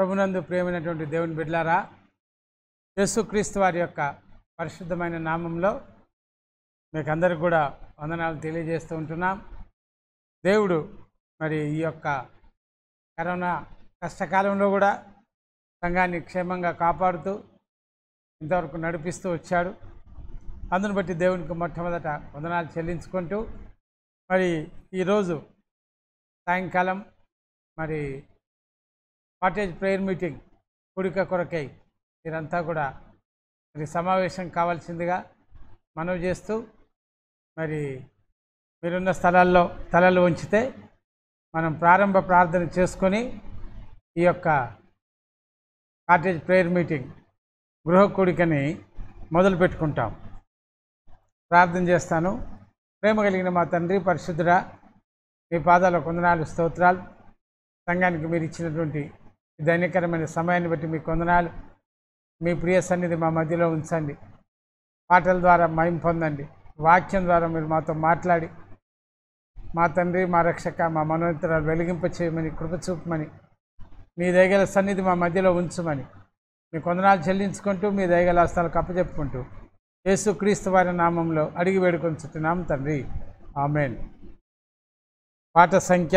ప్రభునందు ప్రియమైనటువంటి దేవుని బిడ్లారా యేసుక్రీస్తు వారి యొక్క పరిశుద్ధమైన నామంలో మీకు అందరికి కూడా వందనాలు తెలియజేస్తూ ఉంటున్నాం దేవుడు మరి ఈ యొక్క కరోనా కష్టకాలంలో కూడా సంఘాన్ని క్షేమంగా కాపాడుతూ ఇంతవరకు నడిపిస్తూ వచ్చాడు అందును బట్టి దేవునికి మొట్టమొదట వందనాలు చెల్లించుకుంటూ మరి ఈరోజు సాయంకాలం మరి కాటేజ్ ప్రేయర్ మీటింగ్ కూడిక కొరకై మీరంతా కూడా మరి సమావేశం కావాల్సిందిగా మనవి చేస్తూ మరి మీరున్న స్థలాల్లో తలలు ఉంచితే మనం ప్రారంభ ప్రార్థన చేసుకొని ఈ యొక్క కాటేజ్ ప్రేయర్ మీటింగ్ గృహ కూడికని మొదలు పెట్టుకుంటాం ప్రార్థన చేస్తాను ప్రేమ కలిగిన మా తండ్రి పరిశుద్ధుడా మీ పాదాల కొందనాలు స్తోత్రాలు సంఘానికి మీరు ఇచ్చినటువంటి ఈ దైనికరమైన సమయాన్ని బట్టి మీ కొందనాలు మీ ప్రియ సన్నిధి మా మధ్యలో ఉంచండి పాటల ద్వారా మయం పొందండి వాక్యం ద్వారా మీరు మాతో మాట్లాడి మా తండ్రి మా రక్షక మా మనోత్తరాలు వెలిగింప చేయమని కృప చూపమని మీ దయగల సన్నిధి మా మధ్యలో ఉంచమని మీ కొందనాలు చెల్లించుకుంటూ మీ దయగల హస్తాలకు అప్పచెప్పుకుంటూ యేసుక్రీస్తు వారి నామంలో అడిగి వేడుకొంచుతున్నాం తండ్రి ఆమెన్ పాట సంఖ్య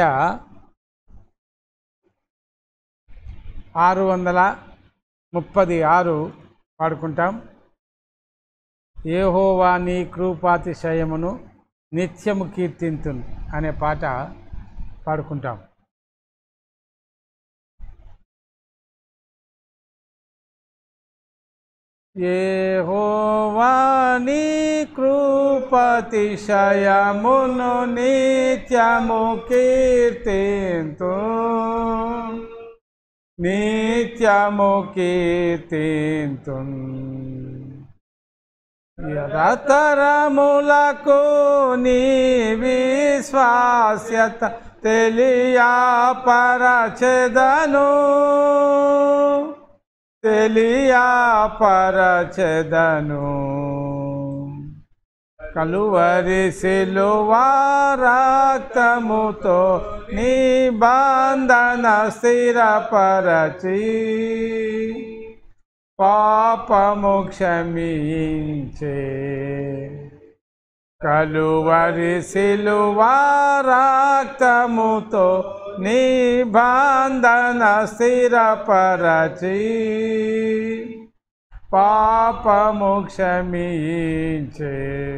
ఆరు వందల ముప్పది ఆరు పాడుకుంటాం ఏహోవా నీ కృపాతిశయమును నిత్యము కీర్తింతున్ అనే పాట పాడుకుంటాం ఏహోవా నీ కృపతిశయమును నిత్యము కీర్తింతు నిత్యము కీర్తింతు రతరములకు నీ విశ్వాస్యత తెలియపరచెదను తెలియపరచెదను కలువరి సిలువారక్తముతో నిబంధన స్థిరపరచి పాపము క్షమించే కలువరి సిలువారక్తముతో నిబంధన స్థిరపరచి పాపము క్షమించే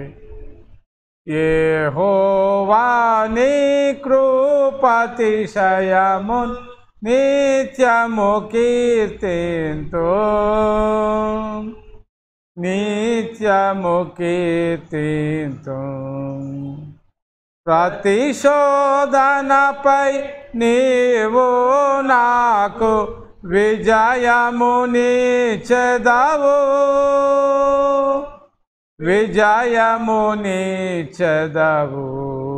ఏ హోవాని కృపతిశయమున్ నిత్యము కీర్తింతో నిత్యము కీర్తింతో ప్రతిశోధనపై నీవు నాకు విజయముని చెదవు విజయముని చెదవు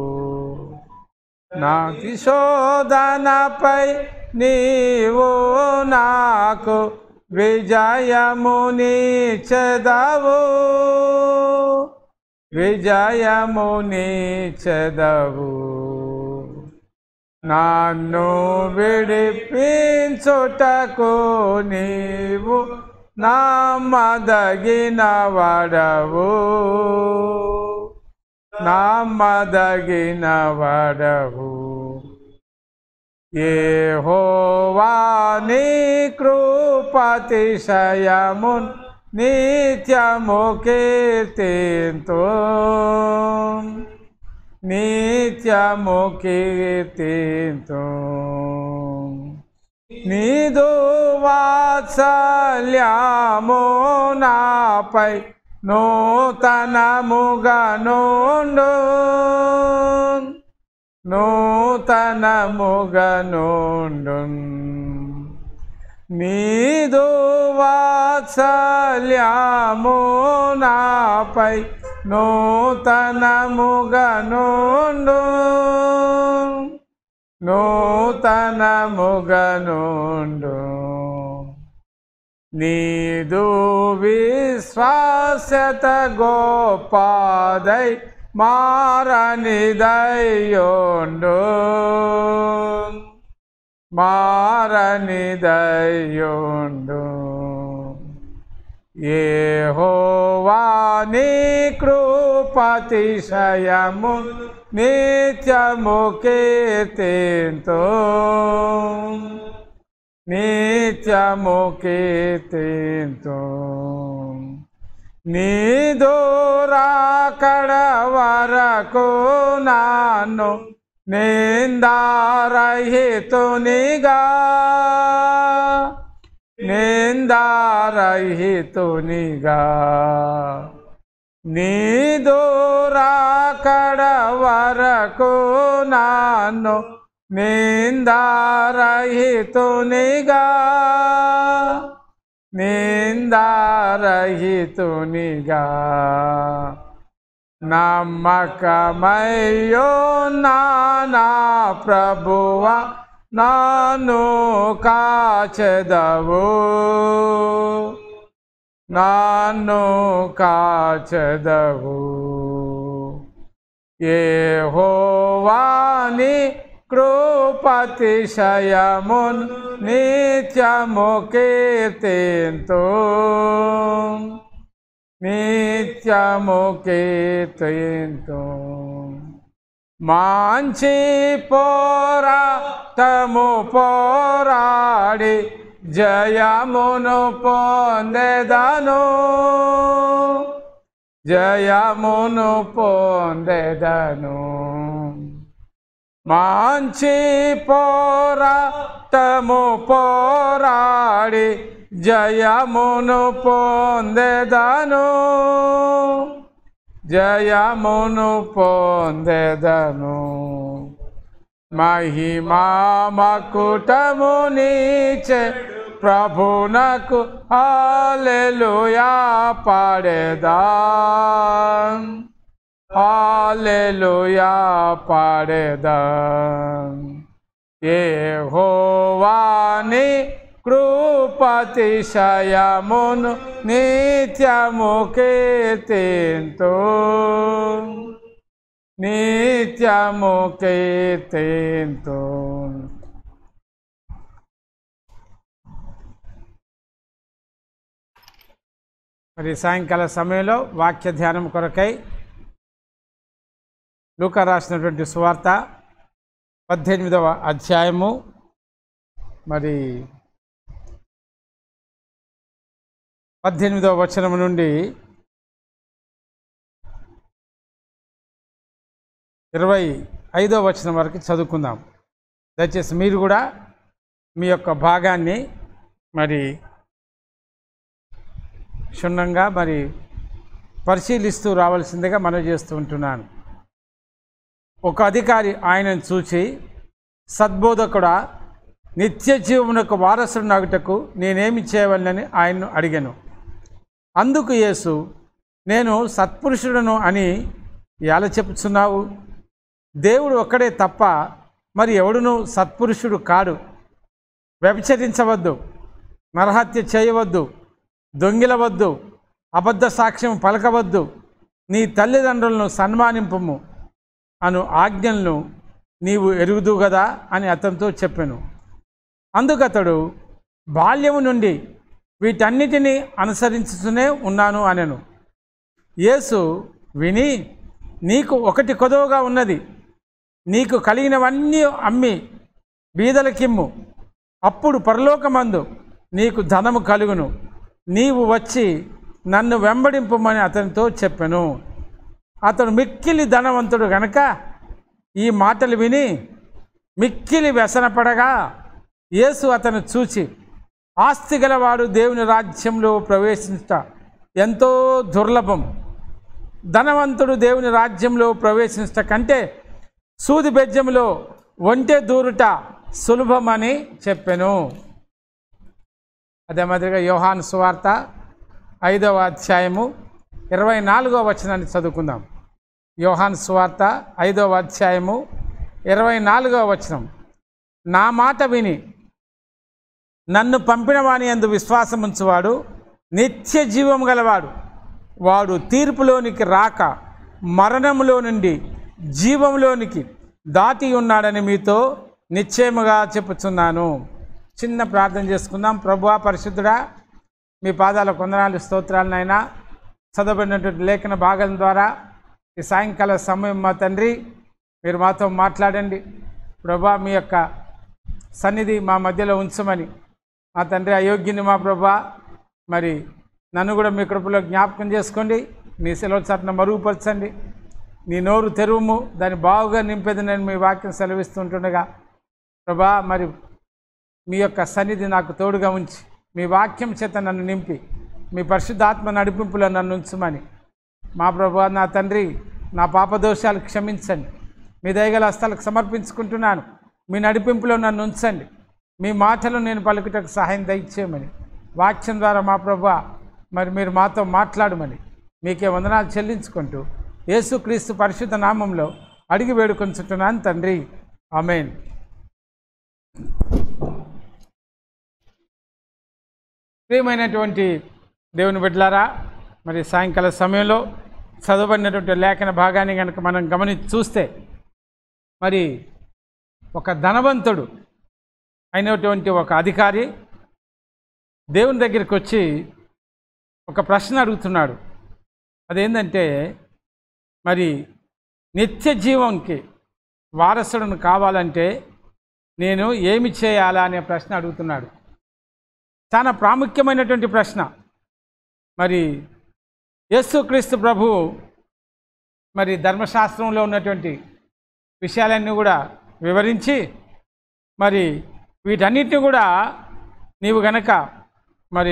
నాటి శోధనపై నీవు నాకు విజయముని చెదవు విజయముని చెదవు నన్ను విడిపించుటకు నీవు నమ్మదగిన వడవు నమ్మదగిన వడవు ఏ హోవాని కృపతిశయమున్ నిత్యము కీర్తింతో నిత్యము కీర్తింతో నీదు వాత్సల్యము నాపై నూతనముగా నుండు నూతనముగా నుండు నీదు వాత్సల్యము నాపై నూతనముగా నుండు నూతనముగా నుండు నీదు విశ్వాసత గోపాదై మారనిదయ్యోండు మారని దయ్యుండు ఏ హోవాని కృపతిశయము నిత్యము కీర్తింతో నిత్యము కీర్తింతో నీ దూరాకడ వరకు నాను నిందారహితునిగా నిందారహితునిగా నీ దూరాకడ వరకు నాను నిందారహితునిగా నిందారహితునిగా నమ్మకమయ్యో నానా ప్రభువ నాను కాచెదవు నాను కాచెదవు ఏ హోవాని కృపతిశయమున్ నిత్యము కీర్తింతో నిత్యము కీర్తింతో మాంచి పోరాటము పోరాడి జయమును పొందెదను జయమును పొందెదను మాంచి పోరాటము పోరాడి జయమును పొందెదను జయమును పొందెదను మహిమా మకుటము నీచే ప్రభునకు హాలెలుయా పాడేదా హాలెలుయా పాడేదా ఏ హోవాని కృపతిశయమును నిత్యము కీర్తింతో నిత్యము కీర్తింతో మరి సాయంకాల సమయంలో వాక్య ధ్యానం కొరకై లూకా రాసినటువంటి సువార్త పద్దెనిమిదవ అధ్యాయము మరి పద్దెనిమిదవ వచనం నుండి ఇరవై ఐదవ వచనం వరకు చదువుకుందాం దయచేసి మీరు కూడా మీ యొక్క భాగాన్ని మరి క్షుణ్ణంగా మరి పరిశీలిస్తూ రావాల్సిందిగా మనం చేస్తూ ఉంటున్నాను ఒక అధికారి ఆయనను చూచి సద్బోధకుడా నిత్య జీవమునకు వారసుడు నగుటకు నేనేమి చేయవలనని ఆయన్ను అడిగాను అందుకు యేసు నేను సత్పురుషుడను అని ఎలా చెప్పుచున్నావు దేవుడు ఒక్కడే తప్ప మరి ఎవడును సత్పురుషుడు కాడు వ్యభిచరించవద్దు నరహత్య చేయవద్దు దొంగిలవద్దు అబద్ధ సాక్ష్యం పలకవద్దు నీ తల్లిదండ్రులను సన్మానింపము అను ఆజ్ఞలను నీవు ఎరుగుదు కదా అని అతనితో చెప్పాను అందుకతడు బాల్యము నుండి వీటన్నిటినీ అనుసరించుతూనే ఉన్నాను అనెను యేసు విని నీకు ఒకటి కొదవగా ఉన్నది నీకు కలిగినవన్నీ అమ్మి బీదలకిమ్ము అప్పుడు పరలోకమందు నీకు ధనము కలుగును నీవు వచ్చి నన్ను వెంబడింపమని అతనితో చెప్పెను అతడు మిక్కిలి ధనవంతుడు గనక ఈ మాటలు విని మిక్కిలి వ్యసనపడగా యేసు అతను చూచి ఆస్తి గలవాడు దేవుని రాజ్యంలో ప్రవేశించట ఎంతో దుర్లభం ధనవంతుడు దేవుని రాజ్యంలో ప్రవేశించట కంటే సూది బెజ్జంలో ఒంటె దూరుట సులభమని చెప్పెను అదే మాదిరిగా యోహాను సువార్త ఐదవ అధ్యాయము ఇరవై నాలుగవ వచనాన్ని చదువుకుందాం యోహాను సువార్త ఐదవ అధ్యాయము ఇరవై నాలుగవ వచనం నా మాట విని నన్ను పంపిన వాని అందు విశ్వాసం ఉంచువాడు నిత్య జీవం గలవాడు వాడు తీర్పులోనికి రాక మరణములో నుండి జీవంలోనికి దాటి ఉన్నాడని మీతో నిశ్చయముగా చెప్పుచున్నాను చిన్న ప్రార్థన చేసుకుందాం ప్రభువా పరిశుద్ధుడా మీ పాదాల కొందనాలు స్తోత్రాలనైనా చదవబడినటువంటి లేఖన భాగం ద్వారా ఈ సాయంకాల సమయం మా తండ్రి మీరు మాతో మాట్లాడండి ప్రభా మీ యొక్క సన్నిధి మా మధ్యలో ఉంచమని మా తండ్రి అయోగ్యుని మా ప్రభా మరి నన్ను కూడా మీ కృపలో జ్ఞాపకం చేసుకోండి మీ సెలవు చాటున మరుగుపరచండి నీ నోరు తెరువుము దాన్ని బాగుగా నింపేది నేను మీ వాక్యం సెలవిస్తుంటుండగా ప్రభా మరి మీ యొక్క సన్నిధి నాకు తోడుగా ఉంచి మీ వాక్యం చేత నన్ను నింపి మీ పరిశుద్ధాత్మ నడిపింపులో నన్ను ఉంచమని మా ప్రభు నా తండ్రి నా పాపదోషాలు క్షమించండి మీ దయగల హస్తాలకు సమర్పించుకుంటున్నాను మీ నడిపింపులో నన్ను ఉంచండి మీ మాటలు నేను పలుకుటకు సహాయం దయచేయమని వాక్యం ద్వారా మా ప్రభు మరి మీరు మాతో మాట్లాడమని మీకే వందనాలు చెల్లించుకుంటూ యేసుక్రీస్తు పరిశుద్ధ నామంలో అడిగి వేడుకొంచుతున్నాను తండ్రి ఆమెన్ ప్రియమైనటువంటి దేవుని బిడ్డలారా మరి సాయంకాల సమయంలో చదవబడినటువంటి లేఖన భాగాన్ని కనుక మనం గమనించి చూస్తే మరి ఒక ధనవంతుడు అయినటువంటి ఒక అధికారి దేవుని దగ్గరికి వచ్చి ఒక ప్రశ్న అడుగుతున్నాడు అదేంటంటే మరి నిత్య జీవంకి వారసుడును కావాలంటే నేను ఏమి చేయాలా అనే ప్రశ్న అడుగుతున్నాడు చాలా ప్రాముఖ్యమైనటువంటి ప్రశ్న మరి యేసుక్రీస్తు ప్రభు మరి ధర్మశాస్త్రంలో ఉన్నటువంటి విషయాలన్నీ కూడా వివరించి మరి వీటన్నిటిని కూడా నీవు గనక మరి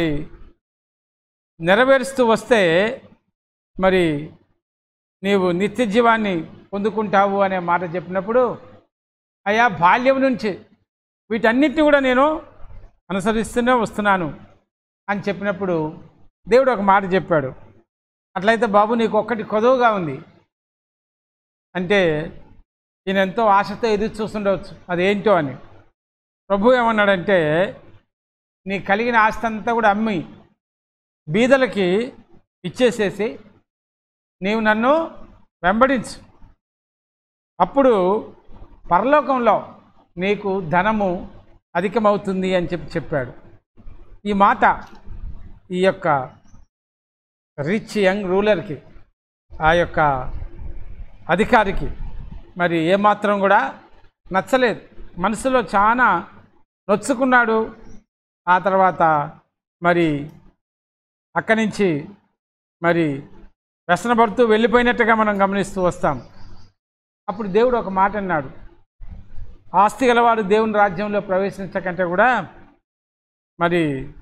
నెరవేరుస్తూ వస్తే మరి నీవు నిత్య జీవాన్ని పొందుకుంటావు అనే మాట చెప్పినప్పుడు అయ్యా బాల్యం నుంచి వీటన్నిటిని కూడా నేను అనుసరిస్తూనే వస్తున్నాను అని చెప్పినప్పుడు దేవుడు ఒక మాట చెప్పాడు అట్లయితే బాబు నీకు ఒక్కటి కొదవగా ఉంది అంటే ఈయన ఎంతో ఆశతో ఎదురు చూస్తుండవచ్చు అదేంటో అని ప్రభు ఏమన్నాడంటే నీ కలిగిన ఆస్తి అంతా కూడా అమ్మి బీదలకి ఇచ్చేసేసి నీవు నన్ను వెంబడించు అప్పుడు పరలోకంలో నీకు ధనము అధికమవుతుంది అని చెప్పి చెప్పాడు ఈ మాట ఈ యొక్క రిచ్ యంగ్ రూలర్కి ఆ యొక్క అధికారికి మరి ఏమాత్రం కూడా నచ్చలేదు మనసులో చాలా నొచ్చుకున్నాడు ఆ తర్వాత మరి అక్కడి నుంచి మరి వ్యసనపడుతూ వెళ్ళిపోయినట్టుగా మనం గమనిస్తూ వస్తాం అప్పుడు దేవుడు ఒక మాట అన్నాడు ఆస్తి గలవాడు దేవుని రాజ్యంలో ప్రవేశించకంటే కూడా మరి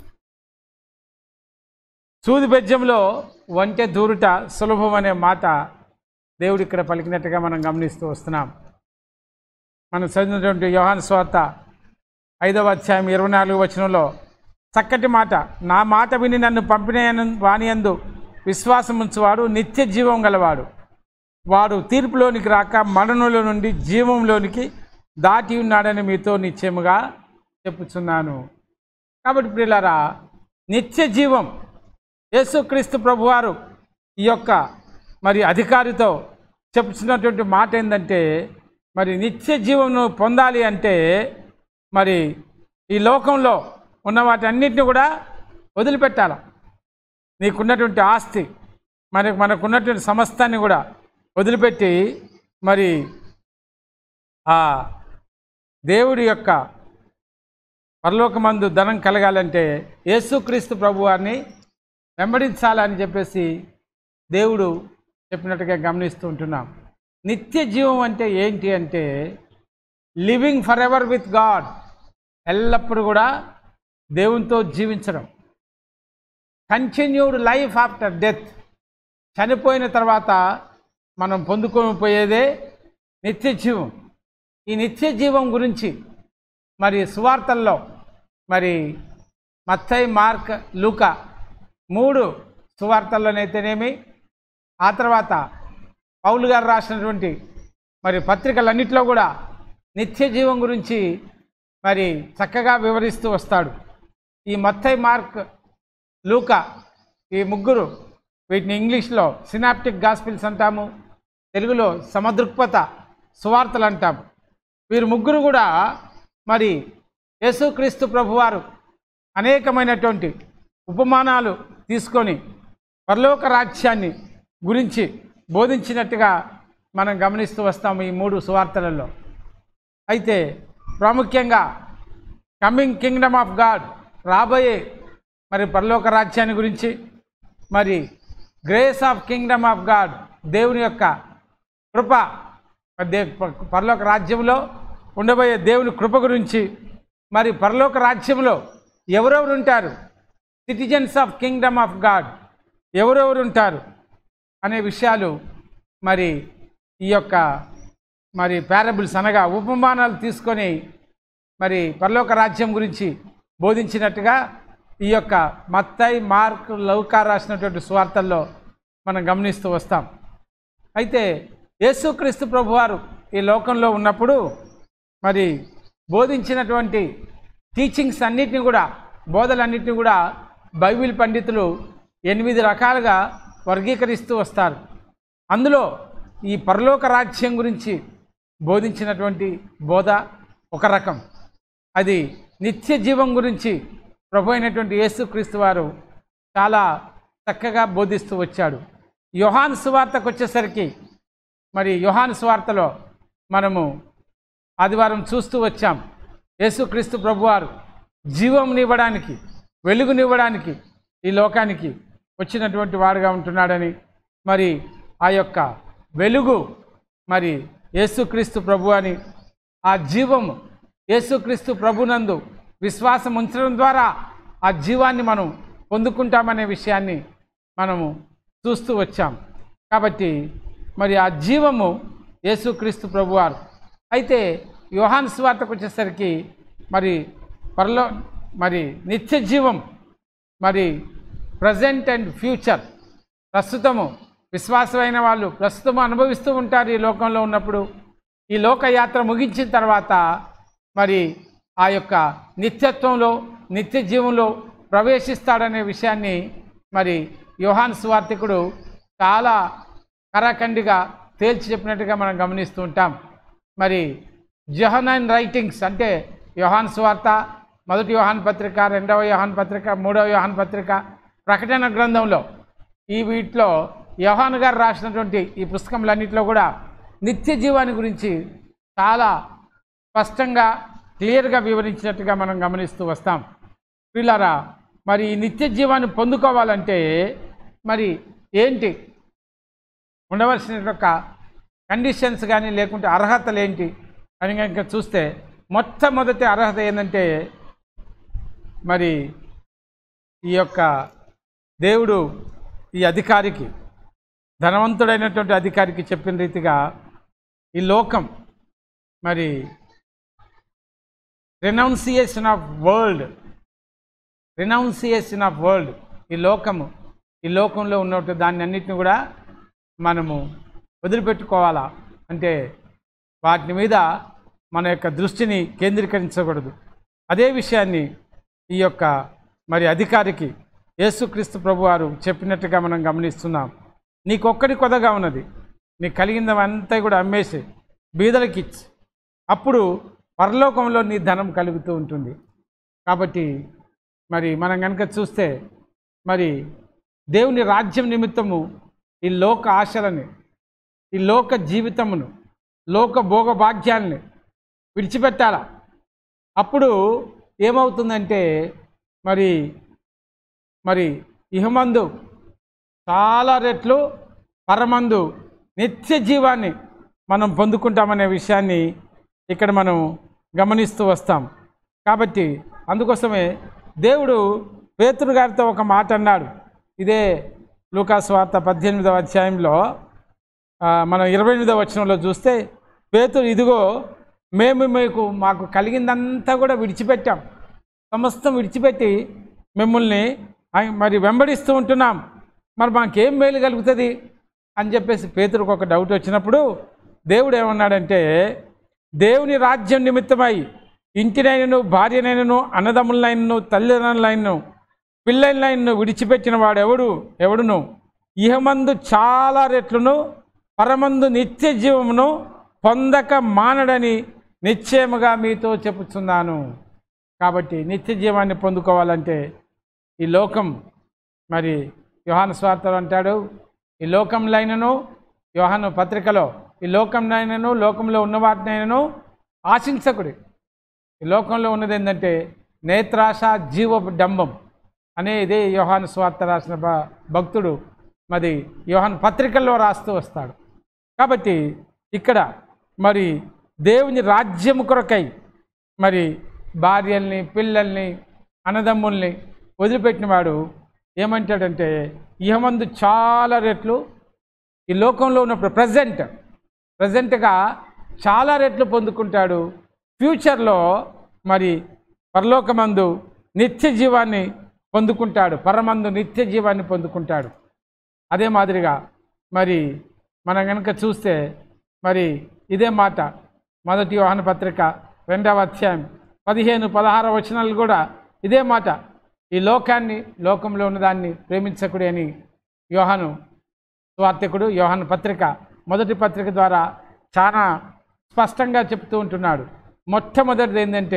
సూది బెజ్జంలో వంటె దూరుట సులభం అనే మాట దేవుడు ఇక్కడ పలికినట్టుగా మనం గమనిస్తూ వస్తున్నాం మనం చదివినటువంటి యోహాన్ స్వార్త ఐదవ అధ్యాయం ఇరవై నాలుగు వచనంలో చక్కటి మాట నా మాట విని నన్ను పంపిన వాణియందు విశ్వాసం ఉంచువాడు నిత్య జీవం గలవాడు వాడు తీర్పులోనికి రాక మరణంలో నుండి జీవంలోనికి దాటి ఉన్నాడని మీతో నిశ్చయముగా చెప్పుచున్నాను కాబట్టి ప్రియులారా నిత్య జీవం యేసుక్రీస్తు ప్రభువారు ఈ యొక్క మరి అధికారితో చెప్పుచున్నటువంటి మాట ఏంటంటే మరి నిత్య జీవమును పొందాలి అంటే మరి ఈ లోకంలో ఉన్న వాటి అన్నిటిని కూడా వదిలిపెట్టాలి నీకున్నటువంటి ఆస్తి మరి మనకున్నటువంటి సమస్తాన్ని కూడా వదిలిపెట్టి మరి ఆ దేవుడి యొక్క పరలోకమందు ధనం కలగాలంటే యేసుక్రీస్తు ప్రభువారిని వెంబడించాలని చెప్పేసి దేవుడు చెప్పినట్టుగా గమనిస్తూ ఉంటున్నాం నిత్య జీవం అంటే ఏంటి అంటే living forever with God ఎల్లప్పుడూ కూడా దేవునితో జీవించడం కంటిన్యూడ్ లైఫ్ ఆఫ్టర్ డెత్ చనిపోయిన తర్వాత మనం పొందుకొని పోయేదే నిత్య జీవం ఈ నిత్య జీవం గురించి మరి సువార్తల్లో మరి మత్తయి మార్క్ లూక మూడు సువార్తల్లోనైతేనేమి ఆ తర్వాత పౌలు గారు రాసినటువంటి మరి పత్రికలన్నింటిలో కూడా నిత్య జీవం గురించి మరి చక్కగా వివరిస్తూ వస్తాడు ఈ మత్తయి మార్క్ లూక ఈ ముగ్గురు వీటిని ఇంగ్లీష్లో సినాప్టిక్ గాస్పిల్స్ అంటాము తెలుగులో సమదృక్పథ సువార్తలు అంటాము వీరు ముగ్గురు కూడా మరి యేసుక్రీస్తు ప్రభువారు అనేకమైనటువంటి ఉపమానాలు తీసుకొని పరలోక రాజ్యాన్ని గురించి బోధించినట్టుగా మనం గమనిస్తూ వస్తాము ఈ మూడు సువార్తలలో అయితే ప్రాముఖ్యంగా కమింగ్ కింగ్డమ్ ఆఫ్ గాడ్ రాబోయే మరి పరలోక రాజ్యాన్ని గురించి మరి grace of kingdom of God దేవుని యొక్క కృప మరి దే పరలోక రాజ్యంలో ఉండబోయే దేవుని కృప గురించి మరి పరలోక రాజ్యంలో ఎవరెవరు ఉంటారు citizens of kingdom of God ఎవరెవరు ఉంటారు అనే విషయాలు మరి ఈ యొక్క మరి పారబుల్స్ అనగా ఉపమానాలు తీసుకొని మరి పరలోక రాజ్యం గురించి బోధించినట్టుగా ఈ యొక్క మత్తై మార్క్ లౌకా రాసినటువంటి సువార్తల్లో మనం గమనిస్తూ వస్తాం అయితే యేసుక్రీస్తు ప్రభువారు ఈ లోకంలో ఉన్నప్పుడు మరి బోధించినటువంటి టీచింగ్స్ అన్నిటిని కూడా బోధలన్నిటిని కూడా బైబిల్ పండితులు ఎనిమిది రకాలుగా వర్గీకరిస్తూ వస్తారు అందులో ఈ పరలోక రాజ్యం గురించి బోధించినటువంటి బోధ ఒక రకం అది నిత్య జీవం గురించి ప్రభు అయినటువంటి యేసుక్రీస్తు వారు చాలా చక్కగా బోధిస్తూ వచ్చాడు యోహాన్ సువార్తకు వచ్చేసరికి మరి యోహాన్ సువార్తలో మనము ఆదివారం చూస్తూ వచ్చాం యేసుక్రీస్తు ప్రభువారు జీవంనివ్వడానికి వెలుగునివ్వడానికి ఈ లోకానికి వచ్చినటువంటి వాడుగా ఉంటున్నాడని మరి ఆ యొక్క వెలుగు మరి యేసుక్రీస్తు ప్రభు అని ఆ జీవము యేసుక్రీస్తు ప్రభునందు విశ్వాసం ఉంచడం ద్వారా ఆ జీవాన్ని మనం పొందుకుంటామనే విషయాన్ని మనము చూస్తూ వచ్చాం కాబట్టి మరి ఆ జీవము యేసుక్రీస్తు ప్రభువారు అయితే యోహాన్ స్వార్తకు వచ్చేసరికి మరి పరలో మరి నిత్య జీవం మరి ప్రజెంట్ అండ్ ఫ్యూచర్ ప్రస్తుతము విశ్వాసమైన వాళ్ళు ప్రస్తుతం అనుభవిస్తూ ఉంటారు ఈ లోకంలో ఉన్నప్పుడు ఈ లోకయాత్ర ముగించిన తర్వాత మరి ఆ యొక్క నిత్యత్వంలో నిత్య జీవంలో ప్రవేశిస్తాడనే విషయాన్ని మరి యోహాన్ సువార్థికుడు చాలా కరాఖండిగా తేల్చి చెప్పినట్టుగా మనం గమనిస్తూ ఉంటాం మరి జహనైన్ రైటింగ్స్ అంటే యోహాన్ సువార్త మొదటి యోహాన్ పత్రిక రెండవ యోహాన్ పత్రిక మూడవ యోహాన్ పత్రిక ప్రకటన గ్రంథంలో ఈ వీటిలో యోహాన్ గారు రాసినటువంటి ఈ పుస్తకములన్నింటిలో కూడా నిత్య జీవాన్ని గురించి చాలా స్పష్టంగా క్లియర్గా వివరించినట్టుగా మనం గమనిస్తూ వస్తాం పిల్లరా మరి ఈ నిత్య జీవాన్ని పొందుకోవాలంటే మరి ఏంటి ఉండవలసిన యొక్క కండిషన్స్ కానీ లేకుంటే అర్హతలు ఏంటి అని కనుక చూస్తే మొట్టమొదటి అర్హత ఏంటంటే మరి ఈ యొక్క దేవుడు ఈ అధికారికి ధనవంతుడైనటువంటి అధికారికి చెప్పిన రీతిగా ఈ లోకం మరి renunciation of world renunciation of world ఈ లోకము ఈ లోకంలో ఉన్నట్టు దాన్ని అన్నిటిని కూడా మనము వదిలిపెట్టుకోవాలా అంటే వాటి మీద మన యొక్క దృష్టిని కేంద్రీకరించకూడదు అదే విషయాన్ని ఈ యొక్క మరి అధికారికి యేసుక్రీస్తు ప్రభువారు చెప్పినట్టుగా మనం గమనిస్తున్నాం నీకొక్కడి కొదగా ఉన్నది నీకు కలిగిందంతా కూడా అమ్మేసి బీదలకి ఇచ్చి అప్పుడు పరలోకంలో నీ ధనం కలుగుతూ ఉంటుంది కాబట్టి మరి మనం కనుక చూస్తే మరి దేవుని రాజ్యం నిమిత్తము ఈ లోక ఆశలని ఈ లోక జీవితమును లోక భోగభాగ్యాల్ని విడిచిపెట్టాల అప్పుడు ఏమవుతుందంటే మరి మరి ఇహమందు చాలా రెట్లు పరమందు నిత్య జీవాన్ని మనం పొందుకుంటామనే విషయాన్ని ఇక్కడ మనం గమనిస్తూ వస్తాం కాబట్టి అందుకోసమే దేవుడు పేతురు గారితో ఒక మాట అన్నాడు ఇదే లూకాస్ వార్త పద్దెనిమిదవ అధ్యాయంలో ఆ, మనం ఇరవై ఎనిమిదవ వచనంలో చూస్తే పేతురు ఇదిగో మేము మీకు మాకు కలిగిందంతా కూడా విడిచిపెట్టాం సమస్తం విడిచిపెట్టి మిమ్మల్ని ఆయ- మరి వెంబడిస్తూ ఉంటున్నాం మరి మాకేం మేలు కలుగుతుంది అని చెప్పేసి పేతురుకు ఒక డౌట్ వచ్చినప్పుడు దేవుడు ఏమన్నాడంటే దేవుని రాజ్యం నిమిత్తమై ఇంటినైనను భార్యనైనను అన్నదమ్ములైనను తల్లిదండ్రులైనను పిల్లలైనను విడిచిపెట్టిన వాడు ఎవడు ఎవడును ఇహమందు చాలా రెట్లను పరమందు నిత్య జీవమును పొందక మానడని నిశ్చయముగా మీతో చెప్పుచున్నాను కాబట్టి నిత్య జీవాన్ని పొందుకోవాలంటే ఈ లోకం మరి యోహాను స్వార్థలు అంటాడు ఈ లోకంలైనను యోహాను పత్రికలో ఈ లోకంనైనను లోకంలో ఉన్న వాటినైనను ఆశించకుడి ఈ లోకంలో ఉన్నది ఏంటంటే నేత్రాశ జీవ డంబం అనే ఇదే యోహాను స్వార్థ రాసిన భ- భక్తుడు మరి యోహాను పత్రికల్లో రాస్తూ వస్తాడు కాబట్టి ఇక్కడ మరి దేవుని రాజ్యము కొరకై మరి భార్యల్ని పిల్లల్ని అన్నదమ్ముల్ని వదిలిపెట్టిన వాడు ఏమంటాడంటే ఇహమందు చాలా రెట్లు ఈ లోకంలో ఉన్నప్పుడు ప్రజెంట్ ప్రజెంట్గా చాలా రెట్లు పొందుకుంటాడు ఫ్యూచర్లో మరి పరలోకమందు నిత్య జీవాన్ని పొందుకుంటాడు పరమందు నిత్య జీవాన్ని పొందుకుంటాడు అదే మాదిరిగా మరి మనం కనుక చూస్తే మరి ఇదే మాట మొదటి యోహాన పత్రిక రెండవ అధ్యాయం పదిహేను పదహారు వచనాలు కూడా ఇదే మాట ఈ లోకాన్ని లోకంలో ఉన్నదాన్ని ప్రేమించకుడి అని యోహాను స్వార్థకుడు యోహాను పత్రిక మొదటి పత్రిక ద్వారా చాలా స్పష్టంగా చెప్తూ ఉంటున్నాడు మొట్టమొదటిది ఏంటంటే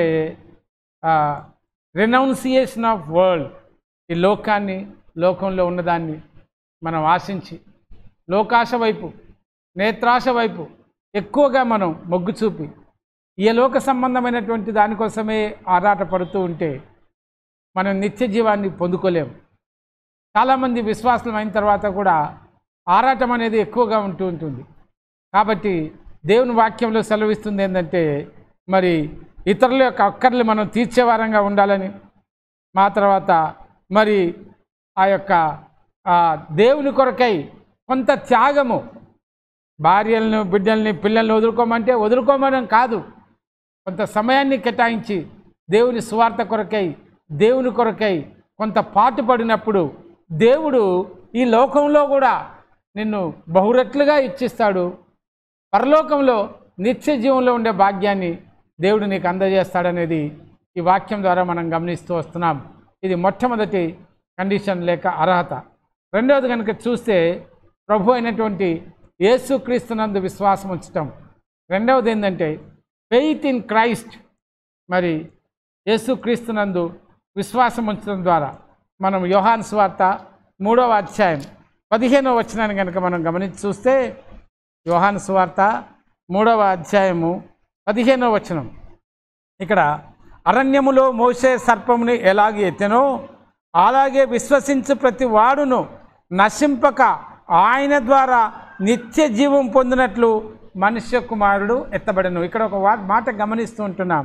రెనౌన్సియేషన్ ఆఫ్ వరల్డ్ ఈ లోకాన్ని లోకంలో ఉన్నదాన్ని మనం ఆశించి లోకాశ వైపు నేత్రాశ వైపు ఎక్కువగా మనం మొగ్గు చూపి ఈ లోక సంబంధమైనటువంటి దానికోసమే ఆరాటపడుతూ ఉంటే మనం నిత్య జీవాన్ని పొందుకోలేము చాలామంది విశ్వాసం అయిన తర్వాత కూడా ఆరాటం అనేది ఎక్కువగా ఉంటూ ఉంటుంది కాబట్టి దేవుని వాక్యంలో సెలవిస్తుంది ఏంటంటే మరి ఇతరుల యొక్క అక్కర్లు మనం తీర్చేవారంగా ఉండాలని మా తర్వాత మరి ఆ యొక్క ఆ దేవుని కొరకై కొంత త్యాగము భార్యలను బిడ్డల్ని పిల్లల్ని వదులుకోమంటే వదులుకోమడం కాదు కొంత సమయాన్ని కేటాయించి దేవుని స్వార్థ కొరకై దేవుని కొరకై కొంత పాటుపడినప్పుడు దేవుడు ఈ లోకంలో కూడా నిన్ను బహురెట్లుగా ఇచ్చిస్తాడు పరలోకంలో నిత్య జీవంలో ఉండే భాగ్యాన్ని దేవుడు నీకు అందజేస్తాడనేది ఈ వాక్యం ద్వారా మనం గమనిస్తూ వస్తున్నాం ఇది మొట్టమొదటి కండిషన్ లేక అర్హత రెండవది కనుక చూస్తే ప్రభు అయినటువంటి యేసుక్రీస్తునందు విశ్వాసం ఉంచటం రెండవది ఏంటంటే ఫెయిత్ ఇన్ క్రైస్ట్ మరి యేసుక్రీస్తునందు విశ్వాసం ఉంచడం ద్వారా మనం యోహాన్ స్వార్త మూడవ అధ్యాయం పదిహేనవ వచనాన్ని కనుక మనం గమనించి చూస్తే యోహాన్ స్వార్త మూడవ అధ్యాయము పదిహేనవ వచనం ఇక్కడ అరణ్యములో మోసే సర్పముని ఎలాగ ఎత్తెనో అలాగే విశ్వసించు ప్రతి వాడును నశింపక ఆయన ద్వారా నిత్య జీవం పొందినట్లు మనుష్య కుమారుడు ఎత్తబడను ఇక్కడ ఒక వా- మాట గమనిస్తూ ఉంటున్నాం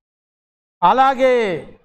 అలాగే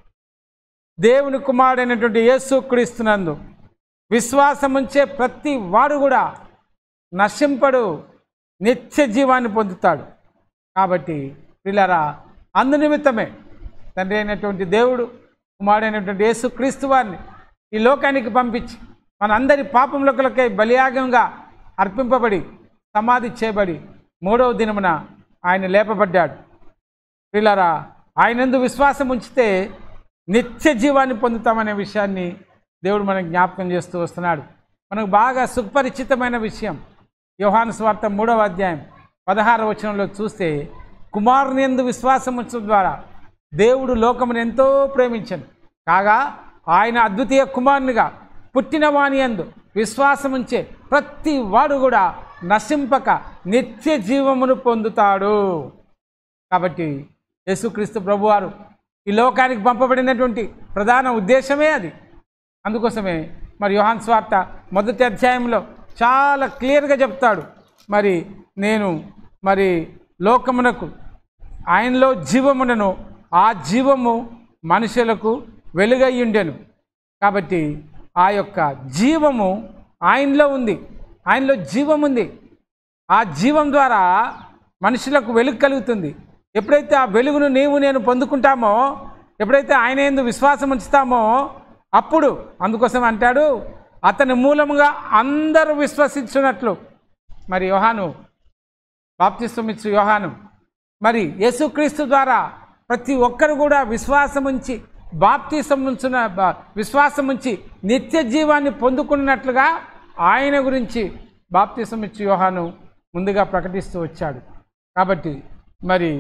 దేవుని కుమారుడైనటువంటి యేసు క్రీస్తునందు విశ్వాసం ఉంచే ప్రతి వాడు కూడా నశింపడు నిత్య జీవాన్ని పొందుతాడు కాబట్టి పిల్లరా అందు నిమిత్తమే తండ్రి అయినటువంటి దేవుడు కుమారుడైనటువంటి యేసు క్రీస్తు వారిని ఈ లోకానికి పంపించి మనందరి పాపములకులకై బలియాగంగా అర్పింపబడి సమాధి చేయబడి మూడవ దినమున ఆయన లేపబడ్డాడు పిల్లరా ఆయనందు విశ్వాసం ఉంచితే నిత్య జీవాన్ని పొందుతామనే విషయాన్ని దేవుడు మనకు జ్ఞాపకం చేస్తూ వస్తున్నాడు మనకు బాగా సుపరిచితమైన విషయం యోహాను స్వార్థ మూడవ అధ్యాయం పదహార వచనంలో చూస్తే కుమారుని ఎందు విశ్వాసం ఉంచడం ద్వారా దేవుడు లోకమును ఎంతో ప్రేమించను కాగా ఆయన అద్వితీయ కుమారునిగా పుట్టిన వాని యందు విశ్వాసం ఉంచే ప్రతి వాడు కూడా నశింపక నిత్య జీవమును పొందుతాడు కాబట్టి యేసుక్రీస్తు ప్రభువారు ఈ లోకానికి పంపబడినటువంటి ప్రధాన ఉద్దేశమే అది అందుకోసమే మరి యోహాన్ స్వార్త మొదటి అధ్యాయంలో చాలా క్లియర్గా చెప్తాడు మరి నేను మరి లోకమునకు ఆయనలో జీవమునను ఆ జీవము మనుషులకు వెలుగయ్యుండెను కాబట్టి ఆ యొక్క జీవము ఆయనలో ఉంది ఆయనలో జీవం ఉంది ఆ జీవం ద్వారా మనుషులకు వెలుగు కలుగుతుంది ఎప్పుడైతే ఆ వెలుగును నీవు నేను పొందుకుంటామో ఎప్పుడైతే ఆయన ఎందు విశ్వాసం ఉంచుతామో అప్పుడు అందుకోసం అంటాడు అతని మూలముగా అందరూ విశ్వసించున్నట్లు మరి యోహాను బాప్తిస్తమిచ్చు యోహాను మరి యేసుక్రీస్తు ద్వారా ప్రతి ఒక్కరు కూడా విశ్వాసం ఉంచి బాప్తిసం ఉంచిన బ- విశ్వాసం ఉంచి నిత్య జీవాన్ని పొందుకున్నట్లుగా ఆయన గురించి బాప్తిసం ఇచ్చి యోహాను ముందుగా ప్రకటిస్తూ వచ్చాడు కాబట్టి మరి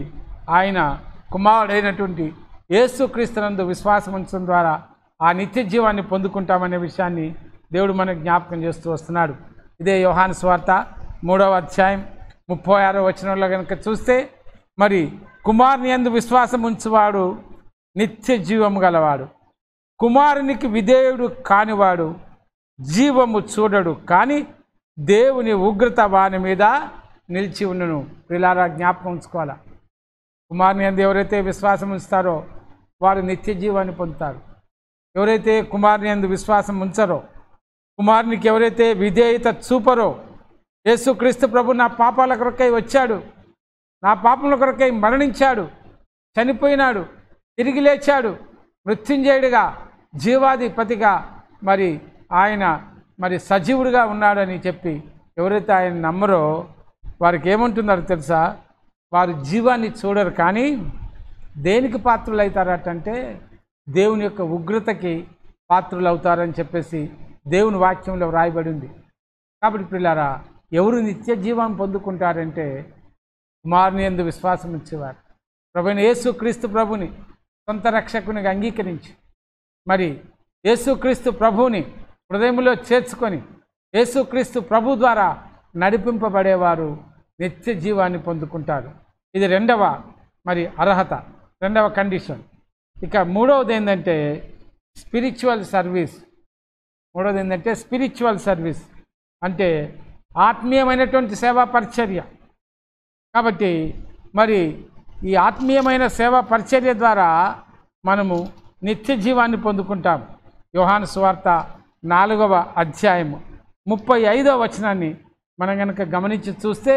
ఆయన కుమారుడైనటువంటి యేసుక్రీస్తునందు విశ్వాసం ఉంచడం ద్వారా ఆ నిత్య జీవాన్ని పొందుకుంటామనే విషయాన్ని దేవుడు మనకు జ్ఞాపకం చేస్తూ వస్తున్నాడు ఇదే యోహాను స్వార్త మూడవ అధ్యాయం ముప్పై ఆరో వచనంలో కనుక చూస్తే మరి కుమారుని యందు విశ్వాసం ఉంచువాడు నిత్య జీవము గలవాడు కుమారునికి విధేయుడు కానివాడు జీవము చూడడు కానీ దేవుని ఉగ్రత వాని మీద నిలిచి ఉన్నను పిల్లారా జ్ఞాపకం ఉంచుకోవాలా కుమారుని అందు ఎవరైతే విశ్వాసం ఉంచుతారో వారు నిత్య జీవాన్ని పొందుతారు ఎవరైతే కుమారుని అందు విశ్వాసం ఉంచరో కుమారునికి ఎవరైతే విధేయత చూపరో యేసుక్రీస్తు ప్రభు నా పాపాల కొరకై వచ్చాడు నా పాపముల కొరకై మరణించాడు చనిపోయినాడు తిరిగి లేచాడు మృత్యుంజయుడిగా జీవాధిపతిగా మరి ఆయన మరి సజీవుడిగా ఉన్నాడని చెప్పి ఎవరైతే ఆయన నమ్మరో వారికి ఏమంటున్నారో తెలుసా వారు జీవాన్ని చూడరు కానీ దేనికి పాత్రులు అవుతారటంటే దేవుని యొక్క ఉగ్రతకి పాత్రులు అవుతారని చెప్పేసి దేవుని వాక్యంలో వ్రాయబడి ఉంది కాబట్టి పిల్లారా ఎవరు నిత్య జీవం పొందుకుంటారంటే కుమారుని ఎందు విశ్వాసం ఇచ్చేవారు ప్రభుని యేసు క్రీస్తు ప్రభుని సొంత రక్షకునిగా అంగీకరించి మరి యేసుక్రీస్తు ప్రభువుని హృదయంలో చేర్చుకొని యేసుక్రీస్తు ప్రభు ద్వారా నడిపింపబడేవారు నిత్య జీవాన్ని పొందుకుంటారు ఇది రెండవ మరి అర్హత రెండవ కండిషన్ ఇక మూడవది ఏంటంటే స్పిరిచువల్ సర్వీస్ మూడవది ఏంటంటే స్పిరిచువల్ సర్వీస్ అంటే ఆత్మీయమైనటువంటి సేవా పరిచర్య కాబట్టి మరి ఈ ఆత్మీయమైన సేవా పరిచర్య ద్వారా మనము నిత్య జీవాన్ని పొందుకుంటాం యోహాను సువార్త నాలుగవ అధ్యాయము ముప్పై ఐదవ వచనాన్ని మనం కనుక గమనించి చూస్తే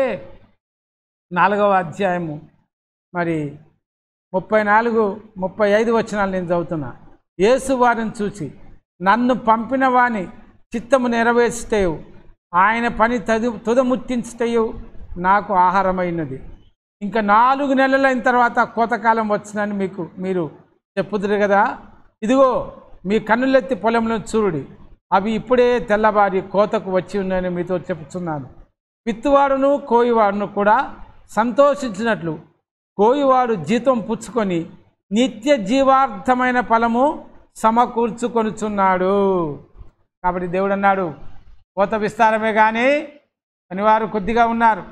నాలుగవ అధ్యాయము మరి ముప్పై నాలుగు ముప్పై ఐదు వచనాలు నేను చదువుతున్నా యేసు వారిని చూసి నన్ను పంపిన వాని చిత్తము నెరవేర్చుటయు ఆయన పని తదు తుదముట్టించుటయు నాకు ఆహారమైనది ఇంకా నాలుగు నెలలైన తర్వాత కోతకాలం వచ్చినని మీకు మీరు చెప్పుదురు కదా ఇదిగో మీ కన్నులెత్తి పొలంలో చూరుడి అవి ఇప్పుడే తెల్లబారి కోతకు వచ్చి ఉన్నాయని మీతో చెప్తున్నాను విత్తువాడును కోయివాడును కూడా సంతోషించినట్లు కోయివాడు జీతం పుచ్చుకొని నిత్య జీవార్థమైన ఫలము సమకూర్చుకొనుచున్నాడు కాబట్టి దేవుడు అన్నాడు కోత విస్తారమే కానీ పనివారు కొద్దిగా ఉన్నారు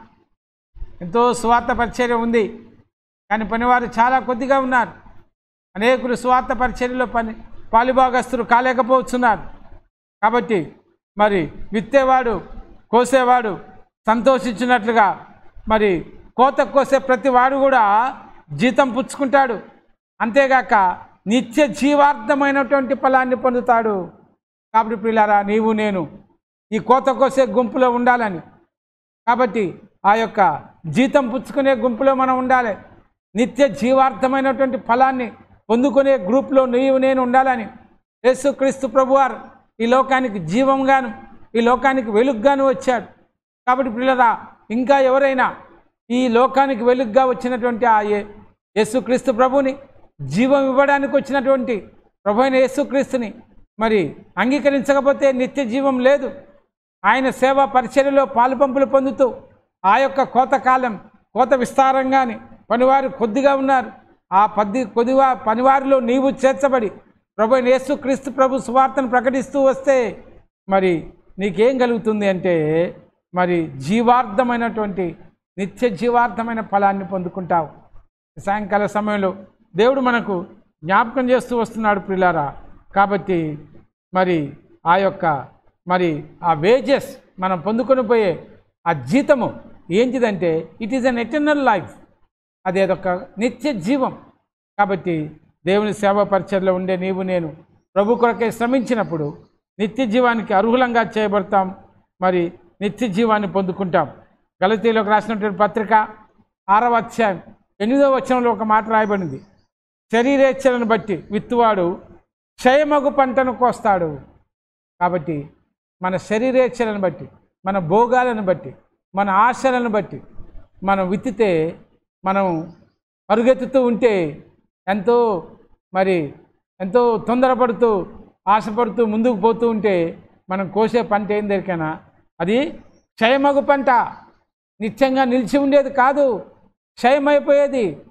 ఎంతో స్వార్థ పరిచర్య ఉంది కానీ పనివారు చాలా కొద్దిగా ఉన్నారు అనేకులు స్వార్థ పరిచర్యలో పని పాలిభాగస్తులు కాలేకపోతున్నారు కాబట్టి మరి విత్తేవాడు కోసేవాడు సంతోషించినట్లుగా మరి కోత కోసే ప్రతి వాడు కూడా జీతం పుచ్చుకుంటాడు అంతేగాక నిత్య జీవార్థమైనటువంటి ఫలాన్ని పొందుతాడు కాబట్టి పిల్లారా నీవు నేను ఈ కోత కోసే గుంపులో ఉండాలని కాబట్టి ఆ యొక్క జీతం పుచ్చుకునే గుంపులో మనం ఉండాలి నిత్య జీవార్థమైనటువంటి ఫలాన్ని పొందుకునే గ్రూప్లో నీవు నేను ఉండాలని యేసుక్రీస్తు ప్రభువారు ఈ లోకానికి జీవంగాను ఈ లోకానికి వెలుగుగాను వచ్చాడు కాబట్టి పిల్లరా ఇంకా ఎవరైనా ఈ లోకానికి వెలుగుగా వచ్చినటువంటి ఆ ఏ యేసుక్రీస్తు ప్రభుని జీవం ఇవ్వడానికి వచ్చినటువంటి ప్రభు అయిన యేసుక్రీస్తుని మరి అంగీకరించకపోతే నిత్య జీవం లేదు ఆయన సేవా పరిచర్యలో పాలుపంపులు పొందుతూ ఆ యొక్క కోతకాలం కోత విస్తారంగాని పనివారు కొద్దిగా ఉన్నారు ఆ పద్ది కొద్దిగా పనివారిలో నీవు చేర్చబడి ప్రభు అయిన యేసుక్రీస్తు ప్రభు సువార్తను ప్రకటిస్తూ వస్తే మరి నీకేం కలుగుతుంది అంటే మరి జీవార్థమైనటువంటి నిత్య జీవార్థమైన ఫలాన్ని పొందుకుంటావు సాయంకాల సమయంలో దేవుడు మనకు జ్ఞాపకం చేస్తూ వస్తున్నాడు ప్రిలారా కాబట్టి మరి ఆ యొక్క మరి ఆ వేజెస్ మనం పొందుకొని పోయే ఆ జీతము ఏంటిదంటే it is an eternal life అది అదొక నిత్య జీవం కాబట్టి దేవుని సేవా పరిచయలో ఉండే నీవు నేను ప్రభు కొరకే శ్రమించినప్పుడు నిత్య జీవానికి అర్హులంగా చేయబడతాం మరి నిత్య జీవాన్ని పొందుకుంటాం గలతీలోకి రాసినటువంటి పత్రిక ఆరవ అధ్యాయం ఎనిమిదవ వచనంలో ఒక మాట రాయబడింది శరీరేచ్ఛలను బట్టి విత్తువాడు క్షయమగు పంటను కోస్తాడు కాబట్టి మన శరీరేచ్ఛలను బట్టి మన భోగాలను బట్టి మన ఆశలను బట్టి మనం విత్తితే మనం పరుగెత్తుతూ ఉంటే ఎంతో మరి ఎంతో తొందరపడుతూ ఆశపడుతూ ముందుకు పోతూ ఉంటే మనం కోసే పంట ఏం దొరికైనా అది క్షయమగు పంట నిత్యంగా నిలిచి ఉండేది కాదు క్షయమైపోయేది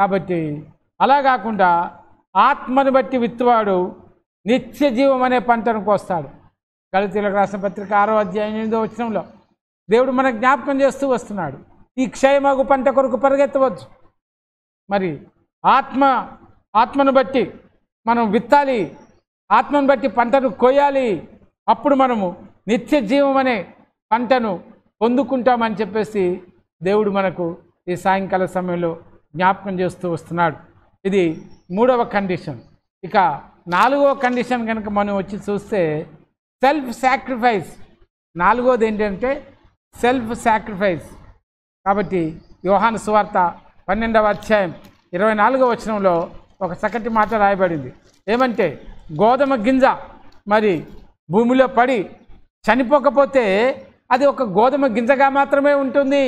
కాబట్టి అలా కాకుండా ఆత్మను బట్టి విత్తువాడు నిత్య జీవం అనే పంటను కోస్తాడు గళితీలకు రాసిన పత్రిక ఆరో అధ్యాయం ఎనిమిదో వచనంలో దేవుడు మనకు జ్ఞాపకం చేస్తూ వస్తున్నాడు ఈ క్షయమగు పంట కొరకు పరిగెత్తవచ్చు మరి ఆత్మ ఆత్మను బట్టి మనం విత్తాలి ఆత్మను బట్టి పంటను కోయాలి అప్పుడు మనము నిత్య జీవం అనే పంటను పొందుకుంటామని చెప్పేసి దేవుడు మనకు ఈ సాయంకాల సమయంలో జ్ఞాపకం చేస్తూ వస్తున్నాడు ఇది మూడవ కండిషన్ ఇక నాలుగవ కండిషన్ కనుక మనం వచ్చి చూస్తే సెల్ఫ్ సాక్రిఫైస్ నాలుగోది ఏంటంటే సెల్ఫ్ సాక్రిఫైస్ కాబట్టి యోహాను సువార్త పన్నెండవ అధ్యాయం ఇరవై నాలుగవ వచనంలో ఒక చక్కటి మాట రాయబడింది ఏమంటే గోధుమ గింజ మరి భూమిలో పడి చనిపోకపోతే అది ఒక గోధుమ గింజగా మాత్రమే ఉంటుంది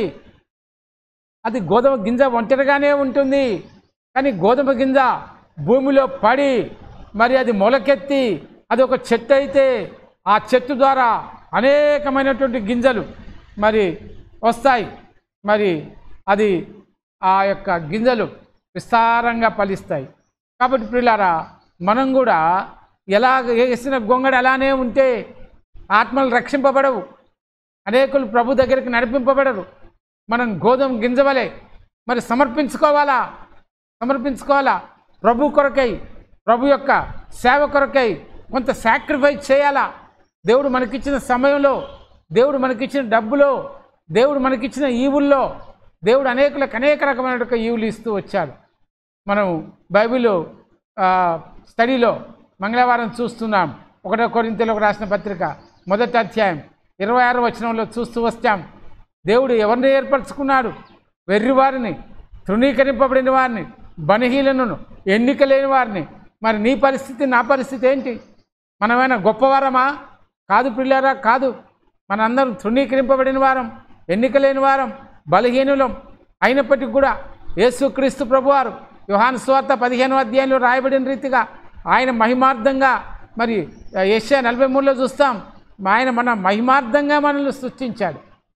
అది గోధుమ గింజ ఒంటరిగానే ఉంటుంది కానీ గోధుమ గింజ భూమిలో పడి మరి అది మొలకెత్తి అది ఒక చెట్టు అయితే ఆ చెట్టు ద్వారా అనేకమైనటువంటి గింజలు మరి వస్తాయి మరి అది ఆ యొక్క గింజలు విస్తారంగా ఫలిస్తాయి కాబట్టి ప్రియులారా మనం కూడా ఎలా వేసిన గొంగడు అలానే ఉంటే ఆత్మలు రక్షింపబడవు అనేకులు ప్రభు దగ్గరికి నడిపింపబడరు మనం గోధుమ గింజవలే మరి సమర్పించుకోవాలా సమర్పించుకోవాలా ప్రభు కొరకై ప్రభు యొక్క సేవ కొరకై కొంత సాక్రిఫైస్ చేయాలా దేవుడు మనకిచ్చిన సమయంలో దేవుడు మనకిచ్చిన డబ్బులో దేవుడు మనకిచ్చిన ఈవుల్లో దేవుడు అనేకులకు అనేక రకమైన ఈవులు ఇస్తూ వచ్చాడు మనం బైబిల్ ఆ, స్టడీలో మంగళవారం చూస్తున్నాం ఒకటో కొరింతలకు రాసిన పత్రిక మొదటి అధ్యాయం ఇరవై ఆరు వచనంలో చూస్తూ వస్తాం దేవుడు ఎవరిని ఏర్పరచుకున్నాడు వెర్రివారిని తృణీకరింపబడిన వారిని బలహీనను ఎన్నిక లేని వారిని మరి నీ పరిస్థితి నా పరిస్థితి ఏంటి మనమైనా గొప్పవారమా కాదు పిల్లారా కాదు మనందరం తృణీకరింపబడిన వారం ఎన్నిక లేని వారం బలహీనులం అయినప్పటికీ కూడా యేసుక్రీస్తు ప్రభువారు యోహాను స్వార్త పదిహేను అధ్యాయంలో రాయబడిన రీతిగా ఆయన మహిమార్థంగా మరి ఏషియా నలభై మూడులో చూస్తాం ఆయన మన మహిమార్థంగా మనల్ని సృష్టించాడు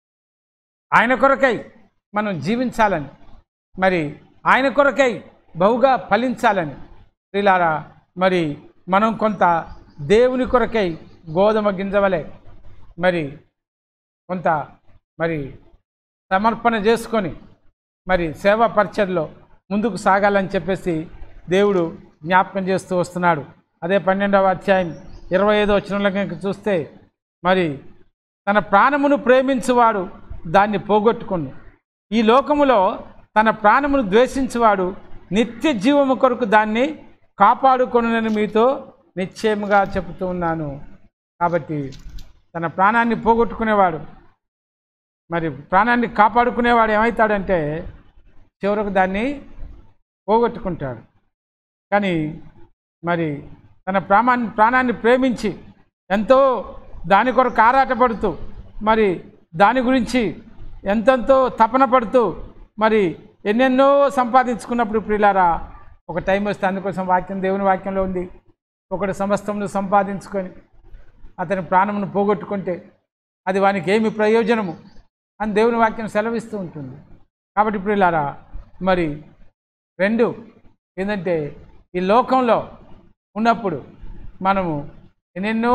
ఆయన కొరకై మనం జీవించాలని మరి ఆయన కొరకై బహుగా ఫలించాలని ప్రిలారా మరి మనం కొంత దేవుని కొరకై గోధుమ గింజవలే మరి కొంత మరి సమర్పణ చేసుకొని మరి సేవా పరిచయలో ముందుకు సాగాలని చెప్పేసి దేవుడు జ్ఞాపకం చేస్తూ వస్తున్నాడు అదే పన్నెండవ అధ్యాయం ఇరవై ఐదో వచనంలో కనుక చూస్తే మరి తన ప్రాణమును ప్రేమించువాడు దాన్ని పోగొట్టుకును ఈ లోకములో తన ప్రాణమును ద్వేషించువాడు నిత్య జీవము కొరకు దాన్ని కాపాడుకొనునని మీతో నిశ్చయముగా చెబుతూ ఉన్నాను కాబట్టి తన ప్రాణాన్ని పోగొట్టుకునేవాడు మరి ప్రాణాన్ని కాపాడుకునేవాడు ఏమవుతాడంటే చివరకు దాన్ని పోగొట్టుకుంటాడు కానీ మరి తన ప్రాణాన్ని ప్రాణాన్ని ప్రేమించి ఎంతో దాని కొరకు ఆరాటపడుతూ మరి దాని గురించి ఎంతెంతో తపన పడుతూ మరి ఎన్నెన్నో సంపాదించుకున్నప్పుడు ప్రియులారా ఒక టైం వస్తే అందుకోసం వాక్యం దేవుని వాక్యంలో ఉంది ఒకటి సమస్తమును సంపాదించుకొని అతని ప్రాణమును పోగొట్టుకుంటే అది వానికి ఏమి ప్రయోజనము అని దేవుని వాక్యం సెలవిస్తూ ఉంటుంది కాబట్టి ప్రియులారా మరి రెండు ఏంటంటే ఈ లోకంలో ఉన్నప్పుడు మనము ఎన్నెన్నో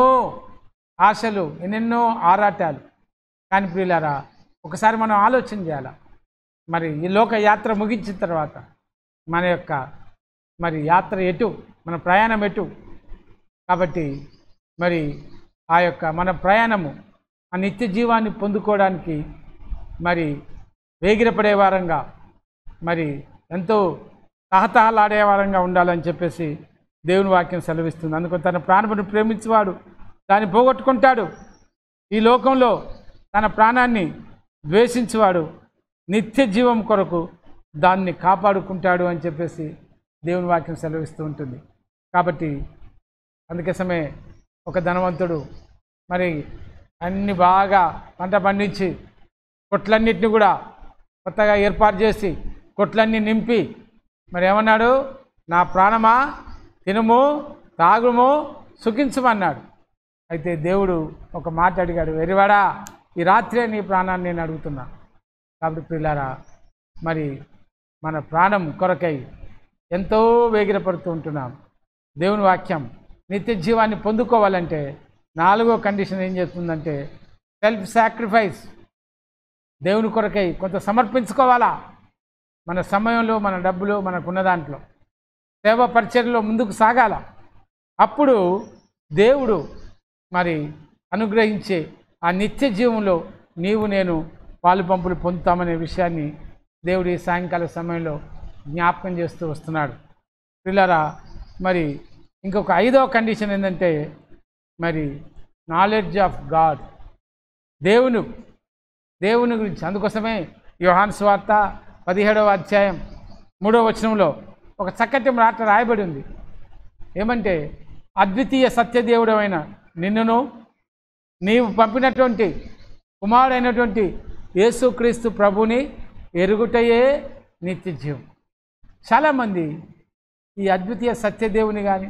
ఆశలు ఎన్నెన్నో ఆరాటాలు కానీ ప్రియులారా ఒకసారి మనం ఆలోచన చేయాలి మరి ఈ లోక యాత్ర ముగించిన తర్వాత మన యొక్క మరి యాత్ర ఎటు మన ప్రయాణం ఎటు కాబట్టి మరి ఆ యొక్క మన ప్రయాణము ఆ నిత్య జీవాన్ని పొందుకోవడానికి మరి వేగిరపడే వారంగా మరి ఎంతో తహతహలాడే వారంగా ఉండాలని చెప్పేసి దేవుని వాక్యం సెలవిస్తుంది అందుకు తన ప్రాణమును ప్రేమించేవాడు దాన్ని పోగొట్టుకుంటాడు ఈ లోకంలో తన ప్రాణాన్ని ద్వేషించేవాడు నిత్య జీవం కొరకు దాన్ని కాపాడుకుంటాడు అని చెప్పేసి దేవుని వాక్యం సెలవిస్తూ ఉంటుంది కాబట్టి అందుకోసమే ఒక ధనవంతుడు మరి అన్ని బాగా పంట పండించి కొట్లన్నిటిని కూడా కొత్తగా ఏర్పాటు చేసి కొట్లన్నీ నింపి మరి ఏమన్నాడు నా ప్రాణమా తినుము తాగుము సుఖించమన్నాడు అయితే దేవుడు ఒక మాట అడిగాడు వెరివాడా ఈ రాత్రే నీ ప్రాణాన్ని నేను అడుగుతున్నా కాబట్టి పిల్లారా మరి మన ప్రాణం కొరకై ఎంతో వేగిరపడుతూ ఉంటున్నాం దేవుని వాక్యం నిత్య జీవాన్ని పొందుకోవాలంటే నాలుగో కండిషన్ ఏం చేస్తుందంటే సెల్ఫ్ సాక్రిఫైస్ దేవుని కొరకై కొంత సమర్పించుకోవాలా మన సమయంలో మన డబ్బులు మనకున్న దాంట్లో సేవ పరిచర్యలో ముందుకు సాగాల అప్పుడు దేవుడు మరి అనుగ్రహించే ఆ నిత్య జీవంలో నీవు నేను పాలు పంపులు పొందుతామనే విషయాన్ని దేవుడు ఈ సాయంకాల సమయంలో జ్ఞాపకం చేస్తూ వస్తున్నాడు పిల్లరా మరి ఇంకొక ఐదవ కండిషన్ ఏంటంటే మరి నాలెడ్జ్ ఆఫ్ గాడ్ దేవుని దేవుని గురించి అందుకోసమే యోహాన్ స్వార్త పదిహేడవ అధ్యాయం మూడవ వచనంలో ఒక చక్కటి మాట రాయబడి ఉంది ఏమంటే అద్వితీయ సత్యదేవుడమైన నిన్నును నీవు పంపినటువంటి కుమారుడైనటువంటి యేసుక్రీస్తు ప్రభుని ఎరుగుటయే నిత్య జీవం చాలామంది ఈ అద్వితీయ సత్యదేవుని కానీ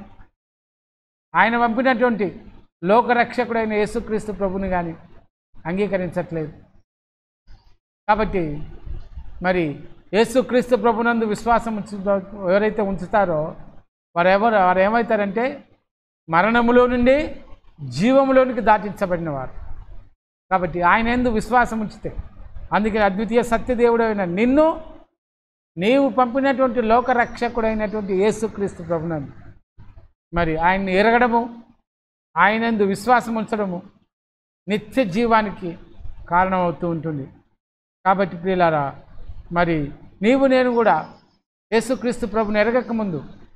ఆయన పంపినటువంటి లోకరక్షకుడైన యేసుక్రీస్తు ప్రభుని కానీ అంగీకరించట్లేదు కాబట్టి మరి యేసుక్రీస్తు ప్రభునందు విశ్వాసం ఉంచు ఎవరైతే ఉంచుతారో వారెవరు వారు ఏమవుతారంటే మరణములో నుండి జీవములోనికి దాటించబడిన వారు కాబట్టి ఆయన ఎందు విశ్వాసం ఉంచితే అందుకని అద్వితీయ సత్యదేవుడు అయిన నిన్ను నీవు పంపినటువంటి లోకరక్షకుడైనటువంటి యేసుక్రీస్తు ప్రభునందు మరి ఆయన్ని ఎరగడము ఆయనందు విశ్వాసం ఉంచడము నిత్య జీవానికి కారణమవుతూ ఉంటుంది కాబట్టి ప్రియులారా మరి నీవు నేను కూడా యేసుక్రీస్తు ప్రభుని ఎరగక ముందు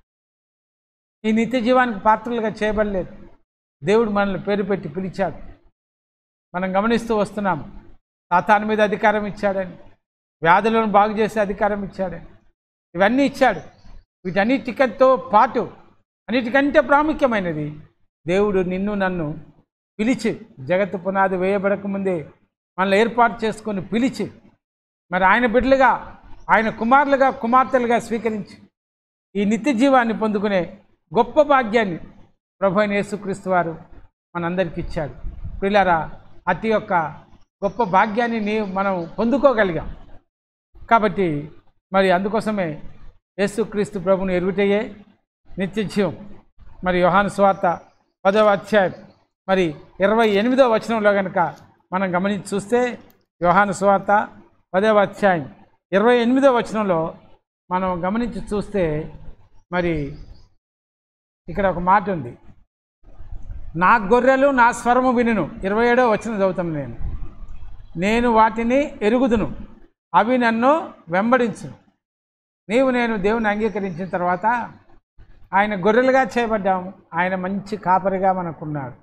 ఈ నిత్య జీవానికి పాత్రలుగా చేయబడలేదు దేవుడు మనల్ని పేరు పెట్టి పిలిచాడు మనం గమనిస్తూ వస్తున్నాం సాతాను మీద అధికారం ఇచ్చాడని వ్యాధులను బాగు చేసే అధికారం ఇచ్చాడని ఇవన్నీ ఇచ్చాడు వీటన్నిటికంతో పాటు అన్నిటికంటే ప్రాముఖ్యమైనది దేవుడు నిన్ను నన్ను పిలిచి జగత్తు పునాది వేయబడక ముందే మనల్ని ఏర్పాటు చేసుకొని పిలిచి మరి ఆయన బిడ్డలుగా ఆయన కుమారులుగా కుమార్తెలుగా స్వీకరించి ఈ నిత్య జీవాన్ని పొందుకునే గొప్ప భాగ్యాన్ని ప్రభు అయిన యేసుక్రీస్తు వారు మనందరికి ఇచ్చాడు పిల్లరా అతి యొక్క గొప్ప భాగ్యాన్ని నీ మనం పొందుకోగలిగాం కాబట్టి మరి అందుకోసమే యేసుక్రీస్తు ప్రభుని ఎరుగుటయే నిత్య జీవం మరి యోహాను స్వార్త పదవ అధ్యాయం మరి ఇరవై ఎనిమిదో వచనంలో కనుక మనం గమనించి చూస్తే యోహాను స్వార్త పదవ అధ్యాయం ఇరవై ఎనిమిదో వచనంలో మనం గమనించి చూస్తే మరి ఇక్కడ ఒక మాట ఉంది నా గొర్రెలు నా స్వరము వినును ఇరవై ఏడో వచనం చదువుతాను నేను నేను వాటిని ఎరుగుదును అవి నన్ను వెంబడించు నీవు నేను దేవుని అంగీకరించిన తర్వాత ఆయన గొర్రెలుగా చేయబడ్డాము ఆయన మంచి కాపరిగా మనకున్నాడు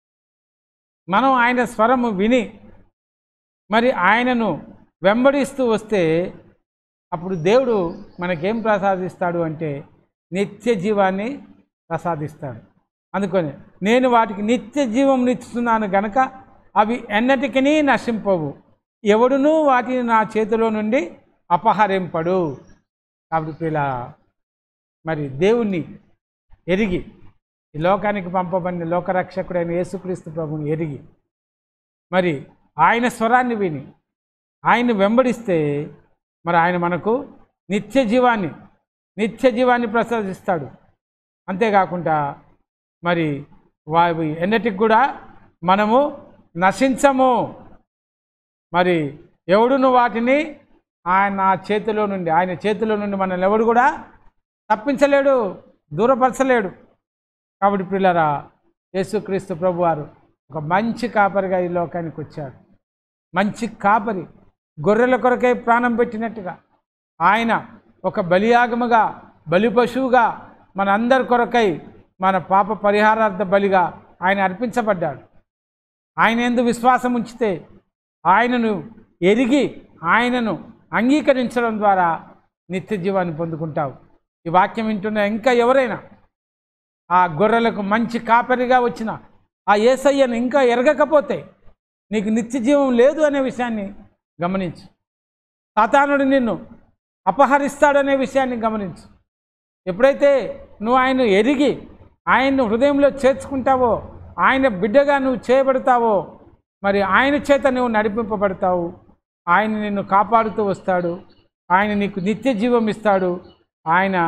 మనం ఆయన స్వరము విని మరి ఆయనను వెంబడిస్తూ వస్తే అప్పుడు దేవుడు మనకేం ప్రసాదిస్తాడు అంటే నిత్య జీవాన్ని ప్రసాదిస్తాడు అందుకని నేను వాటికి నిత్య జీవం ఇస్తున్నాను గనక అవి ఎన్నటికీ నశింపవు ఎవడునూ వాటిని నా చేతిలో నుండి అపహరింపడు కాబట్టి పిల్ల మరి దేవుణ్ణి ఎరిగి ఈ లోకానికి పంపబడిన లోకరక్షకుడైన యేసుక్రీస్తు ప్రభుని ఎరిగి మరి ఆయన స్వరాన్ని విని ఆయన్ని వెంబడిస్తే మరి ఆయన మనకు నిత్య జీవాన్ని నిత్య జీవాన్ని ప్రసాదిస్తాడు అంతేకాకుండా మరి వావి ఎన్నటికి కూడా మనము నశించము మరి ఎవడును వాటిని ఆయన నా చేతిలో నుండి ఆయన చేతిలో నుండి మనల్ని ఎవడు కూడా తప్పించలేడు దూరపరచలేడు కాబట్టి పిల్లరా యేసుక్రీస్తు ప్రభువారు ఒక మంచి కాపరిగా ఈ లోకానికి వచ్చాడు మంచి కాపరి గొర్రెల కొరకై ప్రాణం పెట్టినట్టుగా ఆయన ఒక బలియాగముగా బలి పశువుగా మన అందరి కొరకై మన పాప పరిహారార్థ బలిగా ఆయన అర్పించబడ్డాడు ఆయన ఎందు విశ్వాసం ఉంచితే ఆయనను ఎరిగి ఆయనను అంగీకరించడం ద్వారా నిత్య జీవాన్ని పొందుకుంటావు ఈ వాక్యం వింటున్న ఇంకా ఎవరైనా ఆ గొర్రెలకు మంచి కాపరిగా వచ్చిన ఆ ఏసయ్యను ఇంకా ఎరగకపోతే నీకు నిత్య జీవం లేదు అనే విషయాన్ని గమనించు సాతానుడు నిన్ను అపహరిస్తాడనే విషయాన్ని గమనించు ఎప్పుడైతే నువ్వు ఆయన ఎరిగి ఆయన్ను హృదయంలో చేర్చుకుంటావో ఆయన బిడ్డగా నువ్వు చేయబడతావో మరి ఆయన చేత నువ్వు నడిపింపబడతావు ఆయన నిన్ను కాపాడుతూ వస్తాడు ఆయన నీకు నిత్య జీవం ఇస్తాడు ఆయన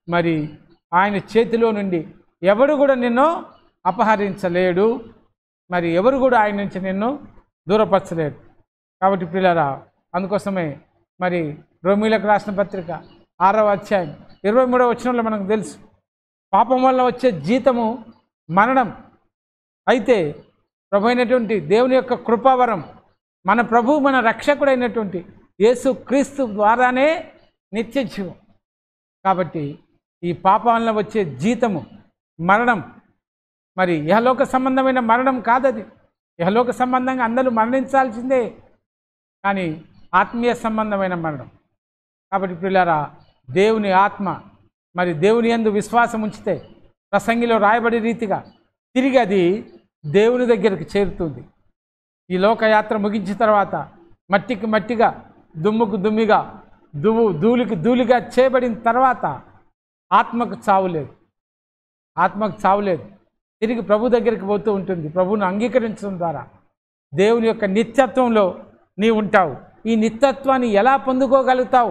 మరి ఆయన చేతిలో నుండి ఎవడు కూడా నిన్ను అపహరించలేడు మరి ఎవరు కూడా ఆయన నుంచి నిన్ను దూరపరచలేరు కాబట్టి పిల్లరా అందుకోసమే మరి రోమిలకు రాసిన పత్రిక ఆరవ అధ్యాయం ఇరవై మూడవ వచనంలో మనకు తెలుసు పాపం వల్ల వచ్చే జీతము మరణం అయితే ప్రభు అయినటువంటి దేవుని యొక్క కృపావరం మన ప్రభు మన రక్షకుడైనటువంటి యేసు క్రీస్తు ద్వారానే నిత్య జీవం కాబట్టి ఈ పాపం వల్ల వచ్చే జీతము మరణం మరి ఇహలోక సంబంధమైన మరణం కాదది ఇహలోక సంబంధంగా అందరూ మరణించాల్సిందే కానీ ఆత్మీయ సంబంధమైన మరణం కాబట్టి పిల్లారా దేవుని ఆత్మ మరి దేవుని యందు విశ్వాసం ఉంచితే ప్రసంగిలో రాయబడి రీతిగా తిరిగి అది దేవుని దగ్గరికి చేరుతుంది ఈ లోకయాత్ర ముగించిన తర్వాత మట్టికి మట్టిగా దుమ్ముకు దుమ్మిగా దువ్వు ధూళికి ధూళిగా చేయబడిన తర్వాత ఆత్మకు చావు లేదు ఆత్మకు చావు లేదు తిరిగి ప్రభు దగ్గరికి పోతూ ఉంటుంది ప్రభువును అంగీకరించడం ద్వారా దేవుని యొక్క నిత్యత్వంలో నీ ఉంటావు ఈ నిత్యత్వాన్ని ఎలా పొందుకోగలుగుతావు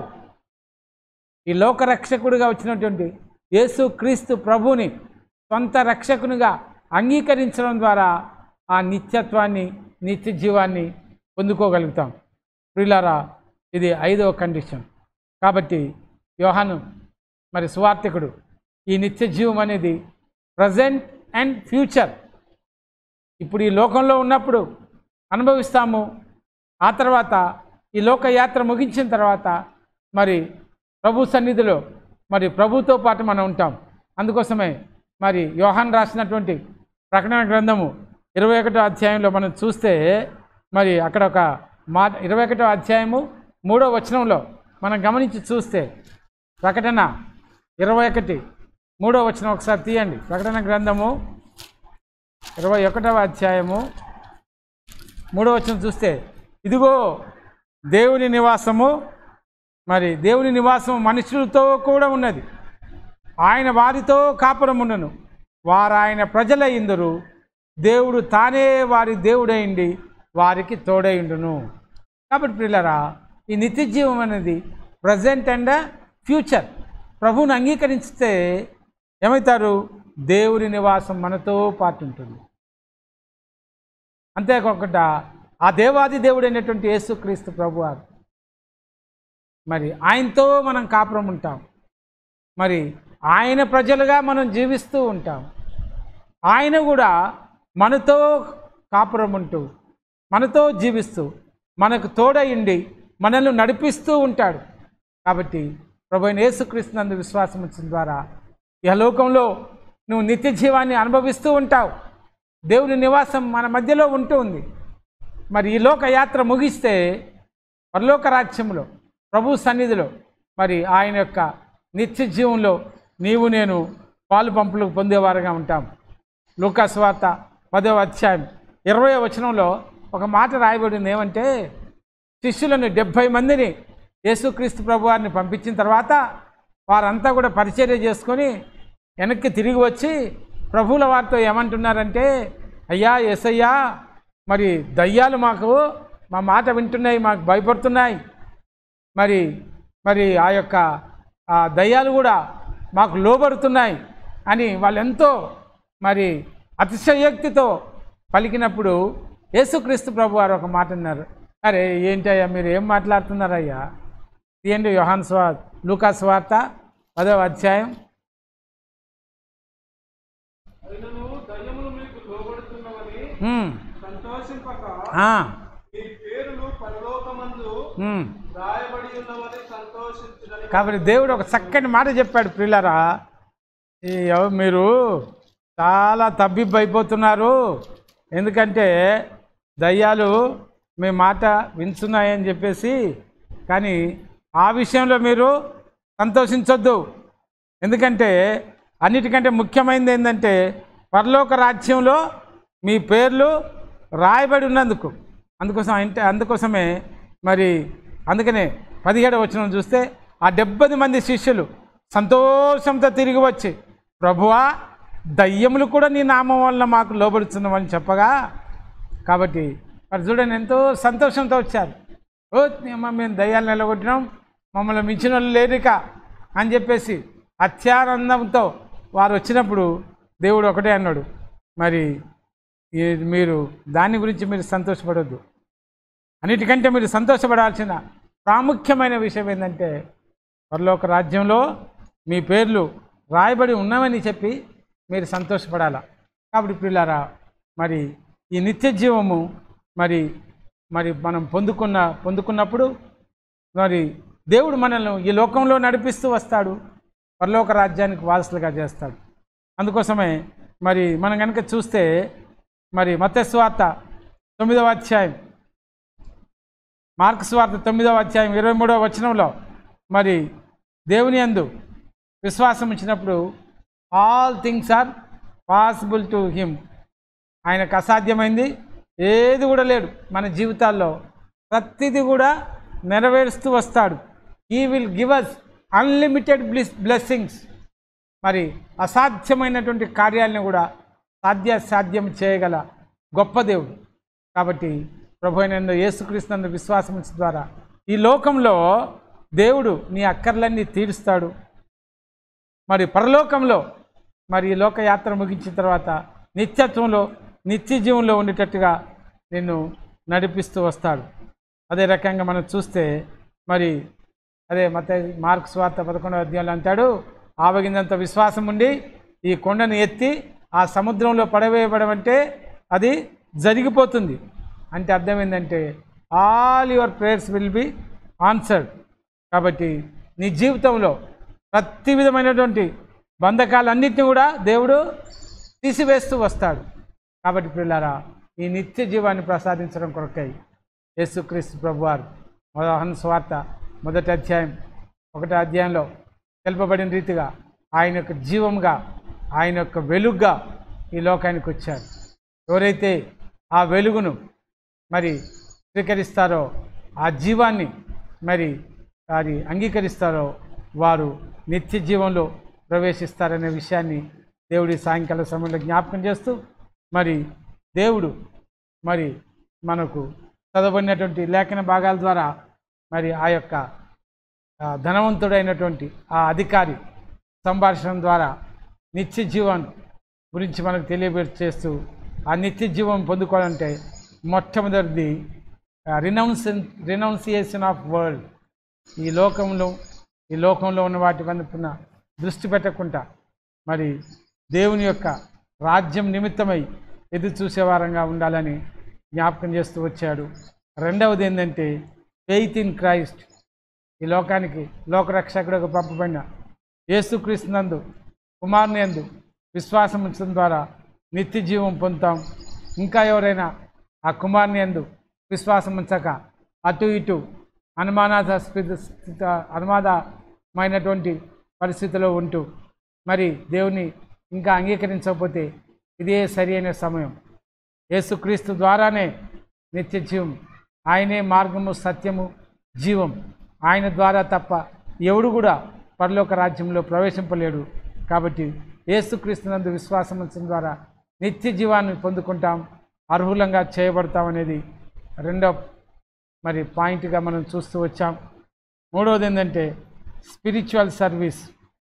ఈ లోక రక్షకుడిగా వచ్చినటువంటి యేసు క్రీస్తు ప్రభువుని సొంత రక్షకునిగా అంగీకరించడం ద్వారా ఆ నిత్యత్వాన్ని నిత్య జీవాన్ని పొందుకోగలుగుతాం ప్రిలారా ఇది ఐదవ కండిషన్ కాబట్టి యోహాను మరి సువార్థికుడు ఈ నిత్య జీవం అనేది ప్రజెంట్ అండ్ ఫ్యూచర్ ఇప్పుడు ఈ లోకంలో ఉన్నప్పుడు అనుభవిస్తాము ఆ తర్వాత ఈ లోకయాత్ర ముగించిన తర్వాత మరి ప్రభు సన్నిధిలో మరి ప్రభుతో పాటు మనం ఉంటాం అందుకోసమే మరి యోహాన్ రాసినటువంటి ప్రకటన గ్రంథము ఇరవై ఒకటో అధ్యాయంలో మనం చూస్తే మరి అక్కడ ఒక మాట ఇరవై ఒకటో అధ్యాయము మూడో వచనంలో మనం గమనించి చూస్తే ప్రకటన ఇరవై ఒకటి మూడో వచనం ఒకసారి తీయండి ప్రకటన గ్రంథము ఇరవై ఒకటవ అధ్యాయము మూడో వచనం చూస్తే ఇదిగో దేవుని నివాసము మరి దేవుని నివాసం మనుషులతో కూడా ఉన్నది ఆయన వారితో కాపురముండను వారు ఆయన ప్రజల ఇందరు దేవుడు తానే వారి దేవుడైండి వారికి తోడైండును కాబట్టి పిల్లరా ఈ నిత్య జీవం అనేది ప్రజెంట్ అండ్ ఫ్యూచర్ ప్రభువుని అంగీకరిస్తే ఏమవుతారు దేవుని నివాసం మనతో పాటు ఉంటుంది అంతేకాకుండా ఆ దేవాది దేవుడైనటువంటి యేసుక్రీస్తు ప్రభువారు మరి ఆయనతో మనం కాపురం ఉంటాం మరి ఆయన ప్రజలుగా మనం జీవిస్తూ ఉంటాం ఆయన కూడా మనతో కాపురం ఉంటూ మనతో జీవిస్తూ మనకు తోడయిండి మనల్ని నడిపిస్తూ ఉంటాడు కాబట్టి ప్రభు అయిన యేసుక్రీస్తునందు విశ్వాసం వచ్చిన ద్వారా ఈ లోకంలో నువ్వు నిత్య జీవాన్ని అనుభవిస్తూ ఉంటావు దేవుని నివాసం మన మధ్యలో ఉంటూ ఉంది మరి ఈ లోక యాత్ర ముగిస్తే పరలోక రాజ్యంలో ప్రభు సన్నిధిలో మరి ఆయన యొక్క నిత్య జీవంలో నీవు నేను పాలు పంపులు పొందేవారుగా ఉంటాం లూకాస్ వార్త పదవ అధ్యాయం ఇరవై వచనంలో ఒక మాట రాయబడింది ఏమంటే శిష్యులను డెబ్భై మందిని యేసుక్రీస్తు ప్రభు వారిని పంపించిన తర్వాత వారంతా కూడా పరిచర్య చేసుకొని వెనక్కి తిరిగి వచ్చి ప్రభువుల వారితో ఏమంటున్నారంటే అయ్యా ఎసయ్యా మరి దయ్యాలు మాకు మా మాట వింటున్నాయి మాకు భయపడుతున్నాయి మరి మరి ఆ యొక్క ఆ దయ్యాలు కూడా మాకు లోబడుతున్నాయి అని వాళ్ళు ఎంతో మరి అతిశయోక్తితో పలికినప్పుడు యేసుక్రీస్తు ప్రభు వారు ఒక మాట అన్నారు అరే ఏంటయ్యా మీరు ఏం మాట్లాడుతున్నారయ్యా తీయండి యోహాన్ స్వా లూకా స్వార్త పదవ అధ్యాయం అయినను దయ్యములు మీకు లోబడుతున్నవని ఉమ్, సంతోషింపక ఆ, మీ పేరులు పరలోకమందు ఉమ్. రాయబడి ఉన్నవని సంతోషించుడని కాబట్టి దేవుడు ఒక చక్కని మాట చెప్పాడు పిల్లరా ఈ ఎవ- మీరు చాలా తబ్బిబ్బు అయిపోతున్నారు ఎందుకంటే దయ్యాలు మీ మాట వింటున్నాయని చెప్పేసి కానీ ఆ విషయంలో మీరు సంతోషించొద్దు ఎందుకంటే అన్నిటికంటే ముఖ్యమైనది ఏంటంటే పరలోక రాజ్యంలో మీ పేర్లు రాయబడి ఉన్నందుకు అందుకోసం అంటే అందుకోసమే మరి అందుకనే పదిహేడు వచనం చూస్తే ఆ డెబ్బది మంది శిష్యులు సంతోషంతో తిరిగి వచ్చి ప్రభువా దయ్యములు కూడా నీ నామం వల్ల మాకు లోబడుతున్నామని చెప్పగా కాబట్టి మరి చూడండి ఎంతో సంతోషంతో వచ్చారు ఓ అమ్మ మేము దయ్యాలు నిలగొట్టినాం మమ్మల్ని మించిన వాళ్ళు లేరిక అని చెప్పేసి అత్యానందంతో వారు వచ్చినప్పుడు దేవుడు ఒకటే అన్నాడు మరి ఈ- మీరు దాని గురించి మీరు సంతోషపడొద్దు అన్నిటికంటే మీరు సంతోషపడాల్సిన ప్రాముఖ్యమైన విషయం ఏంటంటే పరలోక రాజ్యంలో మీ పేర్లు రాయబడి ఉన్నామని చెప్పి మీరు సంతోషపడాలా కాబట్టి పిల్లారా మరి ఈ నిత్య జీవము మరి మరి మనం పొందుకున్న పొందుకున్నప్పుడు మరి దేవుడు మనల్ని ఈ లోకంలో నడిపిస్తూ వస్తాడు పరలోక రాజ్యానికి వారసులుగా చేస్తాడు అందుకోసమే మరి మనం కనుక చూస్తే మరి మత్స్వార్త తొమ్మిదవ అధ్యాయం మార్క్స్ వార్త తొమ్మిదవ అధ్యాయం ఇరవై మూడవ వచనంలో మరి దేవుని అందు విశ్వాసం ఇచ్చినప్పుడు all things are possible to him ఆయనకు అసాధ్యమైంది ఏది కూడా లేడు మన జీవితాల్లో ప్రతిదీ కూడా నెరవేరుస్తూ వస్తాడు he will give us unlimited bliss blessings మరి అసాధ్యమైనటువంటి కార్యాలను కూడా సాధ్య సాధ్యం చేయగల గొప్ప దేవుడు కాబట్టి ప్రభు అయిన యేసుక్రీస్తునందు విశ్వాసం ఉంచడం ద్వారా ఈ లోకంలో దేవుడు నీ అక్కర్లన్నీ తీరుస్తాడు మరి పరలోకంలో మరి ఈ లోకయాత్ర ముగించిన తర్వాత నిత్యత్వంలో నిత్య జీవంలో ఉండేటట్టుగా నిన్ను నడిపిస్తూ వస్తాడు అదే రకంగా మనం చూస్తే మరి అదే మత మార్క్స్ వార్త పదకొండవ అధ్యాయంలో అంటాడు ఆవగిందంత విశ్వాసం ఉండి ఈ కొండను ఎత్తి ఆ సముద్రంలో పడవేయబడం అంటే అది జరిగిపోతుంది అంటే అర్థం ఏంటంటే all your prayers will be answered కాబట్టి నీ జీవితంలో ప్రతి విధమైనటువంటి బంధకాలన్నింటినీ కూడా దేవుడు తీసివేస్తూ వస్తాడు కాబట్టి పిల్లారా ఈ నిత్య జీవాన్ని ప్రసాదించడం కొరకై యేసుక్రీస్తు ప్రభువారు మోహన్ స్వార్త మొదటి అధ్యాయం ఒకటో అధ్యాయంలో తెలుపబడిన రీతిగా ఆయన యొక్క జీవంగా ఆయన యొక్క వెలుగుగా ఈ లోకానికి వచ్చారు ఎవరైతే ఆ వెలుగును మరి స్వీకరిస్తారో ఆ జీవాన్ని మరి అది అంగీకరిస్తారో వారు నిత్య జీవంలో ప్రవేశిస్తారనే విషయాన్ని దేవుడి సాయంకాల సమయంలో జ్ఞాపకం చేస్తూ మరి దేవుడు మరి మనకు చదవబడినటువంటి లేఖన భాగాల ద్వారా మరి ఆ యొక్క ఆ, ధనవంతుడైనటువంటి ఆ అధికారి సంభాషణ ద్వారా నిత్య జీవం గురించి మనకు తెలియచేస్తూ ఆ నిత్య జీవం పొందుకోవాలంటే మొట్టమొదటిది రినౌన్సన్ రినౌన్సియేషన్ ఆఫ్ వరల్డ్ ఈ లోకంలో ఈ లోకంలో ఉన్న వాటి వంపున దృష్టి పెట్టకుండా మరి దేవుని యొక్క రాజ్యం నిమిత్తమై ఎదురు చూసేవారంగా ఉండాలని జ్ఞాపకం చేస్తూ వచ్చాడు రెండవది ఏంటంటే ఫెయిత్ ఇన్ క్రైస్ట్ ఈ లోకానికి లోకరక్షకుడుగా పంపబడిన యేసుక్రీస్తునందు కుమారుని యందు విశ్వాసం ఉంచడం ద్వారా నిత్య జీవం పొందుతాం ఇంకా ఎవరైనా ఆ కుమారుని యందు విశ్వాసం ఉంచక అటు ఇటు అనుమానాస్పద స్థిత అనుమాదమైనటువంటి పరిస్థితిలో ఉంటూ మరి దేవుని ఇంకా అంగీకరించకపోతే ఇదే సరి అయిన సమయం యేసుక్రీస్తు ద్వారానే నిత్య జీవం ఆయనే మార్గము సత్యము జీవం ఆయన ద్వారా తప్ప ఎవడు కూడా పరలోక రాజ్యంలో ప్రవేశింపలేడు కాబట్టి యేసుక్రీస్తునందు విశ్వాసం ఉంచడం ద్వారా నిత్య జీవాన్ని పొందుకుంటాం అర్హులంగా చేయబడతాం అనేది రెండో మరి పాయింట్గా మనం చూస్తూ వచ్చాం మూడవది ఏంటంటే స్పిరిచువల్ సర్వీస్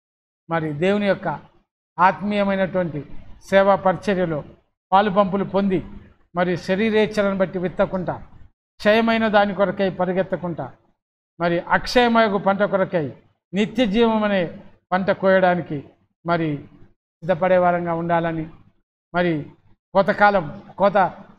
మరి దేవుని యొక్క ఆత్మీయమైనటువంటి సేవా పరిచర్యలో పాలు పంపులు పొంది మరి శరీరేచ్ఛలను బట్టి విత్తకుండా క్షయమైన దాని కొరకై పరిగెత్తకుండా మరి అక్షయమయగు పంట కొరకై నిత్య జీవం అనే పంట కోయడానికి మరి సిద్ధపడే వారంగా ఉండాలని మరి కోతకాలం కోత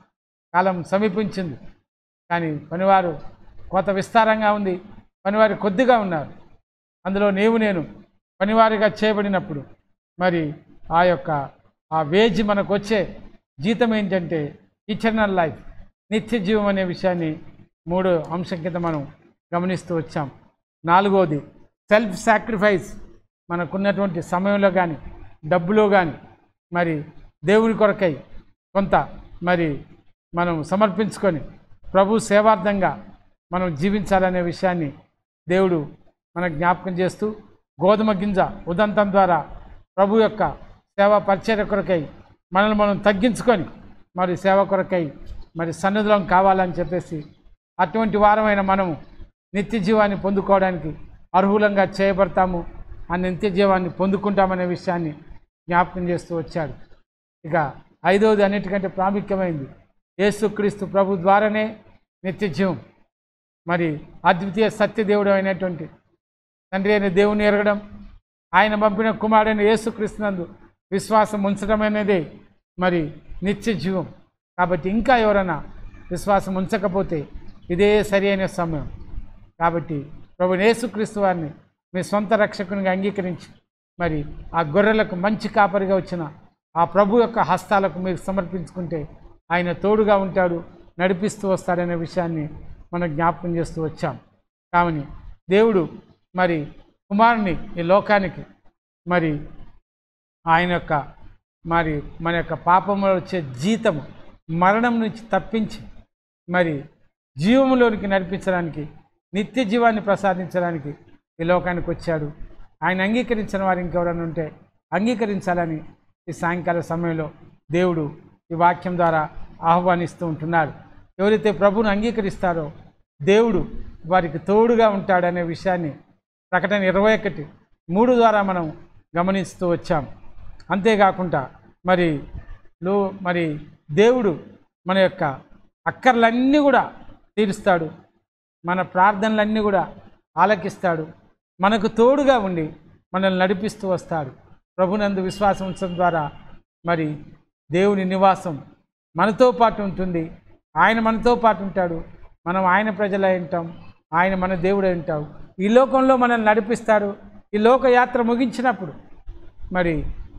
కాలం సమీపించింది కానీ పనివారు కోత విస్తారంగా ఉంది పనివారు కొద్దిగా ఉన్నారు అందులో నీవు నేను పనివారిగా చేయబడినప్పుడు మరి ఆ యొక్క ఆ వేజ్ మనకు వచ్చే జీతం ఏంటంటే ఇటర్నల్ లైఫ్ నిత్య జీవం అనే విషయాన్ని మూడు అంశం కింద మనం గమనిస్తూ వచ్చాం నాలుగోది సెల్ఫ్ సాక్రిఫైస్ మనకున్నటువంటి సమయంలో కానీ డబ్బులో కానీ మరి దేవుని కొరకై కొంత మరి మనం సమర్పించుకొని ప్రభు సేవార్థంగా మనం జీవించాలనే విషయాన్ని దేవుడు మనకు జ్ఞాపకం చేస్తూ గోధుమ గింజ ఉదంతం ద్వారా ప్రభు యొక్క సేవా పరిచర్య కొరకై మనల్ని మనం తగ్గించుకొని మరి సేవ కొరకై మరి సన్నిధిలో కావాలని చెప్పేసి అటువంటి వారమైన మనము నిత్య జీవాన్ని పొందుకోవడానికి అర్హులంగా చేయబడతాము ఆ నిత్య జీవాన్ని పొందుకుంటామనే విషయాన్ని జ్ఞాపకం చేస్తూ వచ్చాడు ఇక ఐదవది అన్నిటికంటే ప్రాముఖ్యమైనది యేసుక్రీస్తు ప్రభు ద్వారానే నిత్య జీవం మరి అద్వితీయ సత్యదేవుడు అయినటువంటి తండ్రి అయిన దేవుని ఎరగడం ఆయన పంపిన కుమారుడైన యేసుక్రీస్తునందు విశ్వాసం ఉంచడం అనేదే మరి నిత్య జీవం కాబట్టి ఇంకా ఎవరైనా విశ్వాసం ఉంచకపోతే ఇదే సరి అయిన సమయం కాబట్టి ప్రభు యేసుక్రీస్తు వారిని మీ సొంత రక్షకునిగా అంగీకరించి మరి ఆ గొర్రెలకు మంచి కాపరిగా వచ్చిన ఆ ప్రభు యొక్క హస్తాలకు మీరు సమర్పించుకుంటే ఆయన తోడుగా ఉంటాడు నడిపిస్తూ వస్తాడనే విషయాన్ని మనం జ్ఞాపకం చేస్తూ వచ్చాం కావని దేవుడు మరి కుమారుని ఈ లోకానికి మరి ఆయన యొక్క మరి మన యొక్క పాపంలో వచ్చే జీతము మరణం నుంచి తప్పించి మరి జీవములోనికి నడిపించడానికి నిత్య జీవాన్ని ప్రసాదించడానికి ఈ లోకానికి వచ్చాడు ఆయన అంగీకరించిన వారు ఇంకెవరైనా ఉంటే అంగీకరించాలని ఈ సాయంకాల సమయంలో దేవుడు ఈ వాక్యం ద్వారా ఆహ్వానిస్తూ ఉంటున్నాడు ఎవరైతే ప్రభువును అంగీకరిస్తారో దేవుడు వారికి తోడుగా ఉంటాడనే విషయాన్ని ప్రకటన ఇరవై ఒకటి మూడు ద్వారా మనం గమనిస్తూ వచ్చాం అంతేకాకుండా మరి లో మరి దేవుడు మన యొక్క అక్కర్లన్నీ కూడా తీరుస్తాడు మన ప్రార్థనలన్నీ కూడా ఆలకిస్తాడు మనకు తోడుగా ఉండి మనల్ని నడిపిస్తూ వస్తాడు ప్రభునందు విశ్వాసం ఉంచడం ద్వారా మరి దేవుని నివాసం మనతో పాటు ఉంటుంది ఆయన మనతో పాటు ఉంటాడు మనం ఆయన ప్రజలై ఉంటాం ఆయన మన దేవుడై ఉంటాం ఈ లోకంలో మనల్ని నడిపిస్తాడు ఈ లోక యాత్ర ముగించినప్పుడు మరి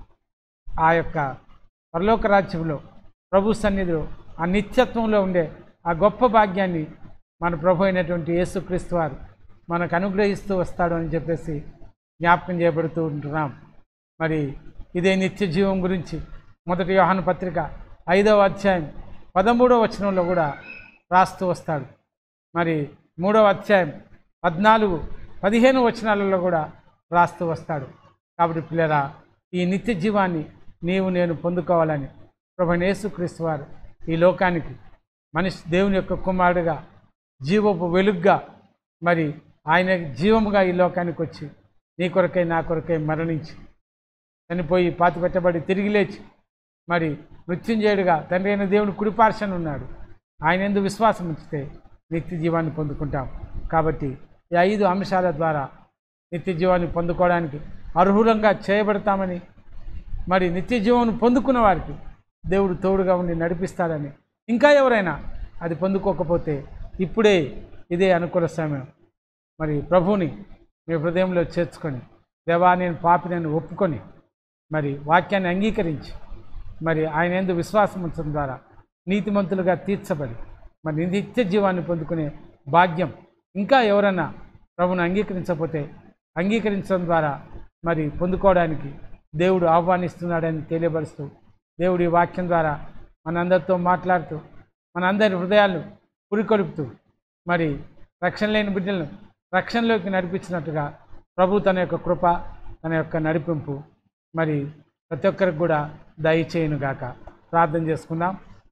ఆ యొక్క పరలోక రాజ్యంలో ప్రభు సన్నిధిలో ఆ నిత్యత్వంలో ఉండే ఆ గొప్ప భాగ్యాన్ని మన ప్రభు అయినటువంటి యేసుక్రీస్తు వారు మనకు అనుగ్రహిస్తూ వస్తాడు అని చెప్పేసి జ్ఞాపకం చేయబడుతూ ఉంటున్నాం మరి ఇదే నిత్య జీవం గురించి మొదటి యోహాను పత్రిక ఐదవ అధ్యాయం పదమూడవ వచనంలో కూడా రాస్తూ వస్తాడు మరి మూడవ అధ్యాయం పద్నాలుగు పదిహేను వచనాలలో కూడా రాస్తూ వస్తాడు కాబట్టి పిల్లరా ఈ నిత్య జీవాన్ని నీవు నేను పొందుకోవాలని ప్రభు యేసుక్రీస్తు వారు ఈ లోకానికి మనిషి దేవుని యొక్క కుమారుడుగా జీవపు వెలుగ్గా మరి ఆయన జీవముగా ఈ లోకానికి వచ్చి నీ కొరకై నా కొరకై మరణించి చనిపోయి పాతి పెట్టబడి తిరిగి లేచి మరి మృత్యుంజయుడుగా తండ్రి అయిన దేవుని కుడిపార్శన ఉన్నాడు ఆయన ఎందు విశ్వాసం ఉంచితే నిత్య జీవాన్ని పొందుకుంటాం కాబట్టి ఈ ఐదు అంశాల ద్వారా నిత్య జీవాన్ని పొందుకోవడానికి అర్హులంగా చేయబడతామని మరి నిత్య జీవం పొందుకున్న వారికి దేవుడు తోడుగా ఉండి నడిపిస్తాడని ఇంకా ఎవరైనా అది పొందుకోకపోతే ఇప్పుడే ఇదే అనుకూల సమయం మరి ప్రభువుని మీ హృదయంలో చేర్చుకొని దేవా నేను పాపినని ఒప్పుకొని మరి వాక్యాన్ని అంగీకరించి మరి ఆయన ఎందు విశ్వాసం ఉంచడం ద్వారా నీతిమంతులుగా తీర్చబడి మరి నిత్య జీవాన్ని పొందుకునే భాగ్యం ఇంకా ఎవరైనా ప్రభుని అంగీకరించకపోతే అంగీకరించడం ద్వారా మరి పొందుకోవడానికి దేవుడు ఆహ్వానిస్తున్నాడని తెలియపరుస్తూ దేవుడి వాక్యం ద్వారా మనందరితో మాట్లాడుతూ మనందరి హృదయాలు పురికొలుపుతూ మరి రక్షణ లేని బిడ్డలను రక్షణలోకి నడిపించినట్టుగా ప్రభు తన యొక్క కృప తన యొక్క నడిపింపు మరి ప్రతి ఒక్కరికి కూడా దయచేయునుగాక ప్రార్థన చేసుకుందాం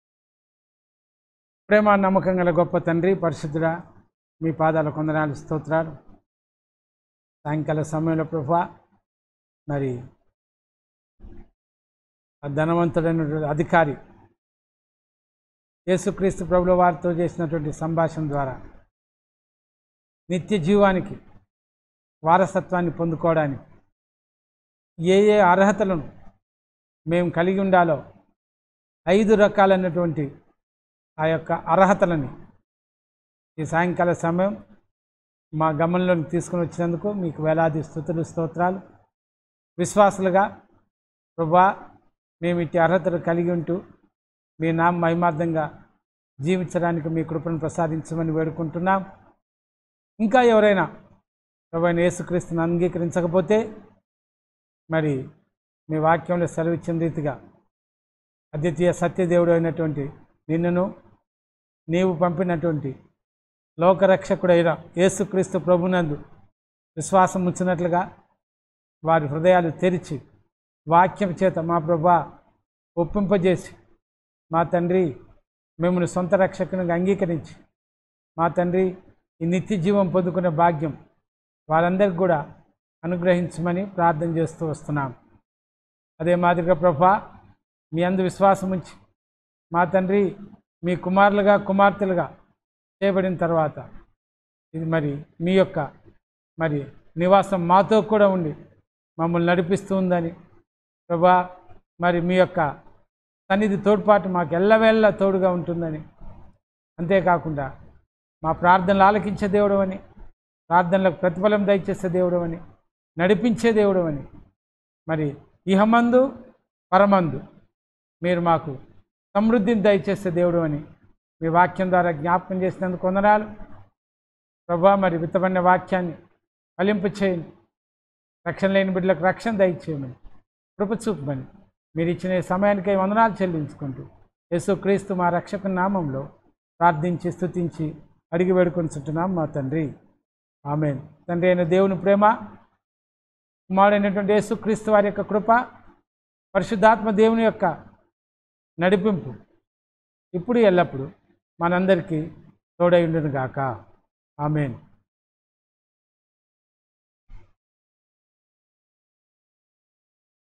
ప్రేమ నమ్మకం గల గొప్ప తండ్రి పరిశుద్ధుడా మీ పాదాల కొందనాలు స్తోత్రాలు సాయంకాల సమయంలో ప్రభా మరి ఆ ధనవంతుడైనటువంటి అధికారి యేసుక్రీస్తు ప్రభుల వారితో చేసినటువంటి సంభాషణ ద్వారా నిత్య జీవానికి వారసత్వాన్ని పొందుకోవడానికి ఏ ఏ అర్హతలను మేము కలిగి ఉండాలో ఐదు రకాలైనటువంటి ఆ యొక్క అర్హతలని ఈ సాయంకాల సమయం మా గమనంలోకి తీసుకుని వచ్చినందుకు మీకు వేలాది స్థుతులు స్తోత్రాలు విశ్వాసులుగా ప్రభా మేము ఇట్టి అర్హతలు కలిగి ఉంటూ మీ నామ మహిమార్థంగా జీవించడానికి మీ కృపను ప్రసాదించమని వేడుకుంటున్నాం ఇంకా ఎవరైనా ప్రభు యేసుక్రీస్తుని అంగీకరించకపోతే మరి మీ వాక్యంలో సెలవిచ్చిన రీతిగా అద్వితీయ సత్యదేవుడు అయినటువంటి నిన్నును నీవు పంపినటువంటి లోకరక్షకుడైన యేసుక్రీస్తు ప్రభునందు విశ్వాసం ఉంచినట్లుగా వారి హృదయాలు తెరిచి వాక్యం చేత మా ప్రభా ఒప్పింపజేసి మా తండ్రి మిమ్మల్ని సొంత రక్షకునిగా అంగీకరించి మా తండ్రి ఈ నిత్య జీవం పొందుకునే భాగ్యం వారందరికి కూడా అనుగ్రహించమని ప్రార్థన చేస్తూ వస్తున్నాం అదే మాదిరిగా ప్రభా మీ అందు విశ్వాసం ఉంచి మా తండ్రి మీ కుమారులుగా కుమార్తెలుగా చేయబడిన తర్వాత ఇది మరి మీ యొక్క మరి నివాసం మాతో కూడా ఉండి మమ్మల్ని నడిపిస్తూ ఉందని ప్రభా మరి మీ యొక్క సన్నిధి తోడ్పాటు మాకు ఎల్లవేళ్ళ తోడుగా ఉంటుందని అంతేకాకుండా మా ప్రార్థనలు ఆలకించే దేవుడు అని ప్రార్థనలకు ప్రతిఫలం దయచేసే దేవుడు అని నడిపించే దేవుడు అని మరి ఇహమందు పరమందు మీరు మాకు సమృద్ధిని దయచేసే దేవుడు అని మీ వాక్యం ద్వారా జ్ఞాపకం చేసినందుకు వందనాలు ప్రభా మరి విత్తబడిన వాక్యాన్ని ఫలింపు చేయండి రక్షణ లేని బిడ్డలకు రక్షణ దయచేయమని కృప చూపమని మీరు ఇచ్చిన ఈ సమయానికై వందనాలు చెల్లించుకుంటూ యేసుక్రీస్తు మా రక్షక నామంలో ప్రార్థించి స్తుతించి అడిగి వేడుకొనిచుంటున్నాం మా తండ్రి ఆమెన్ తండ్రి అయిన దేవుని ప్రేమ కుమారుడైనటువంటి యేసుక్రీస్తు వారి యొక్క కృప పరిశుద్ధాత్మ దేవుని యొక్క నడిపింపు ఇప్పుడు ఎల్లప్పుడు మనందరికీ తోడై ఉండును గాక ఆమెన్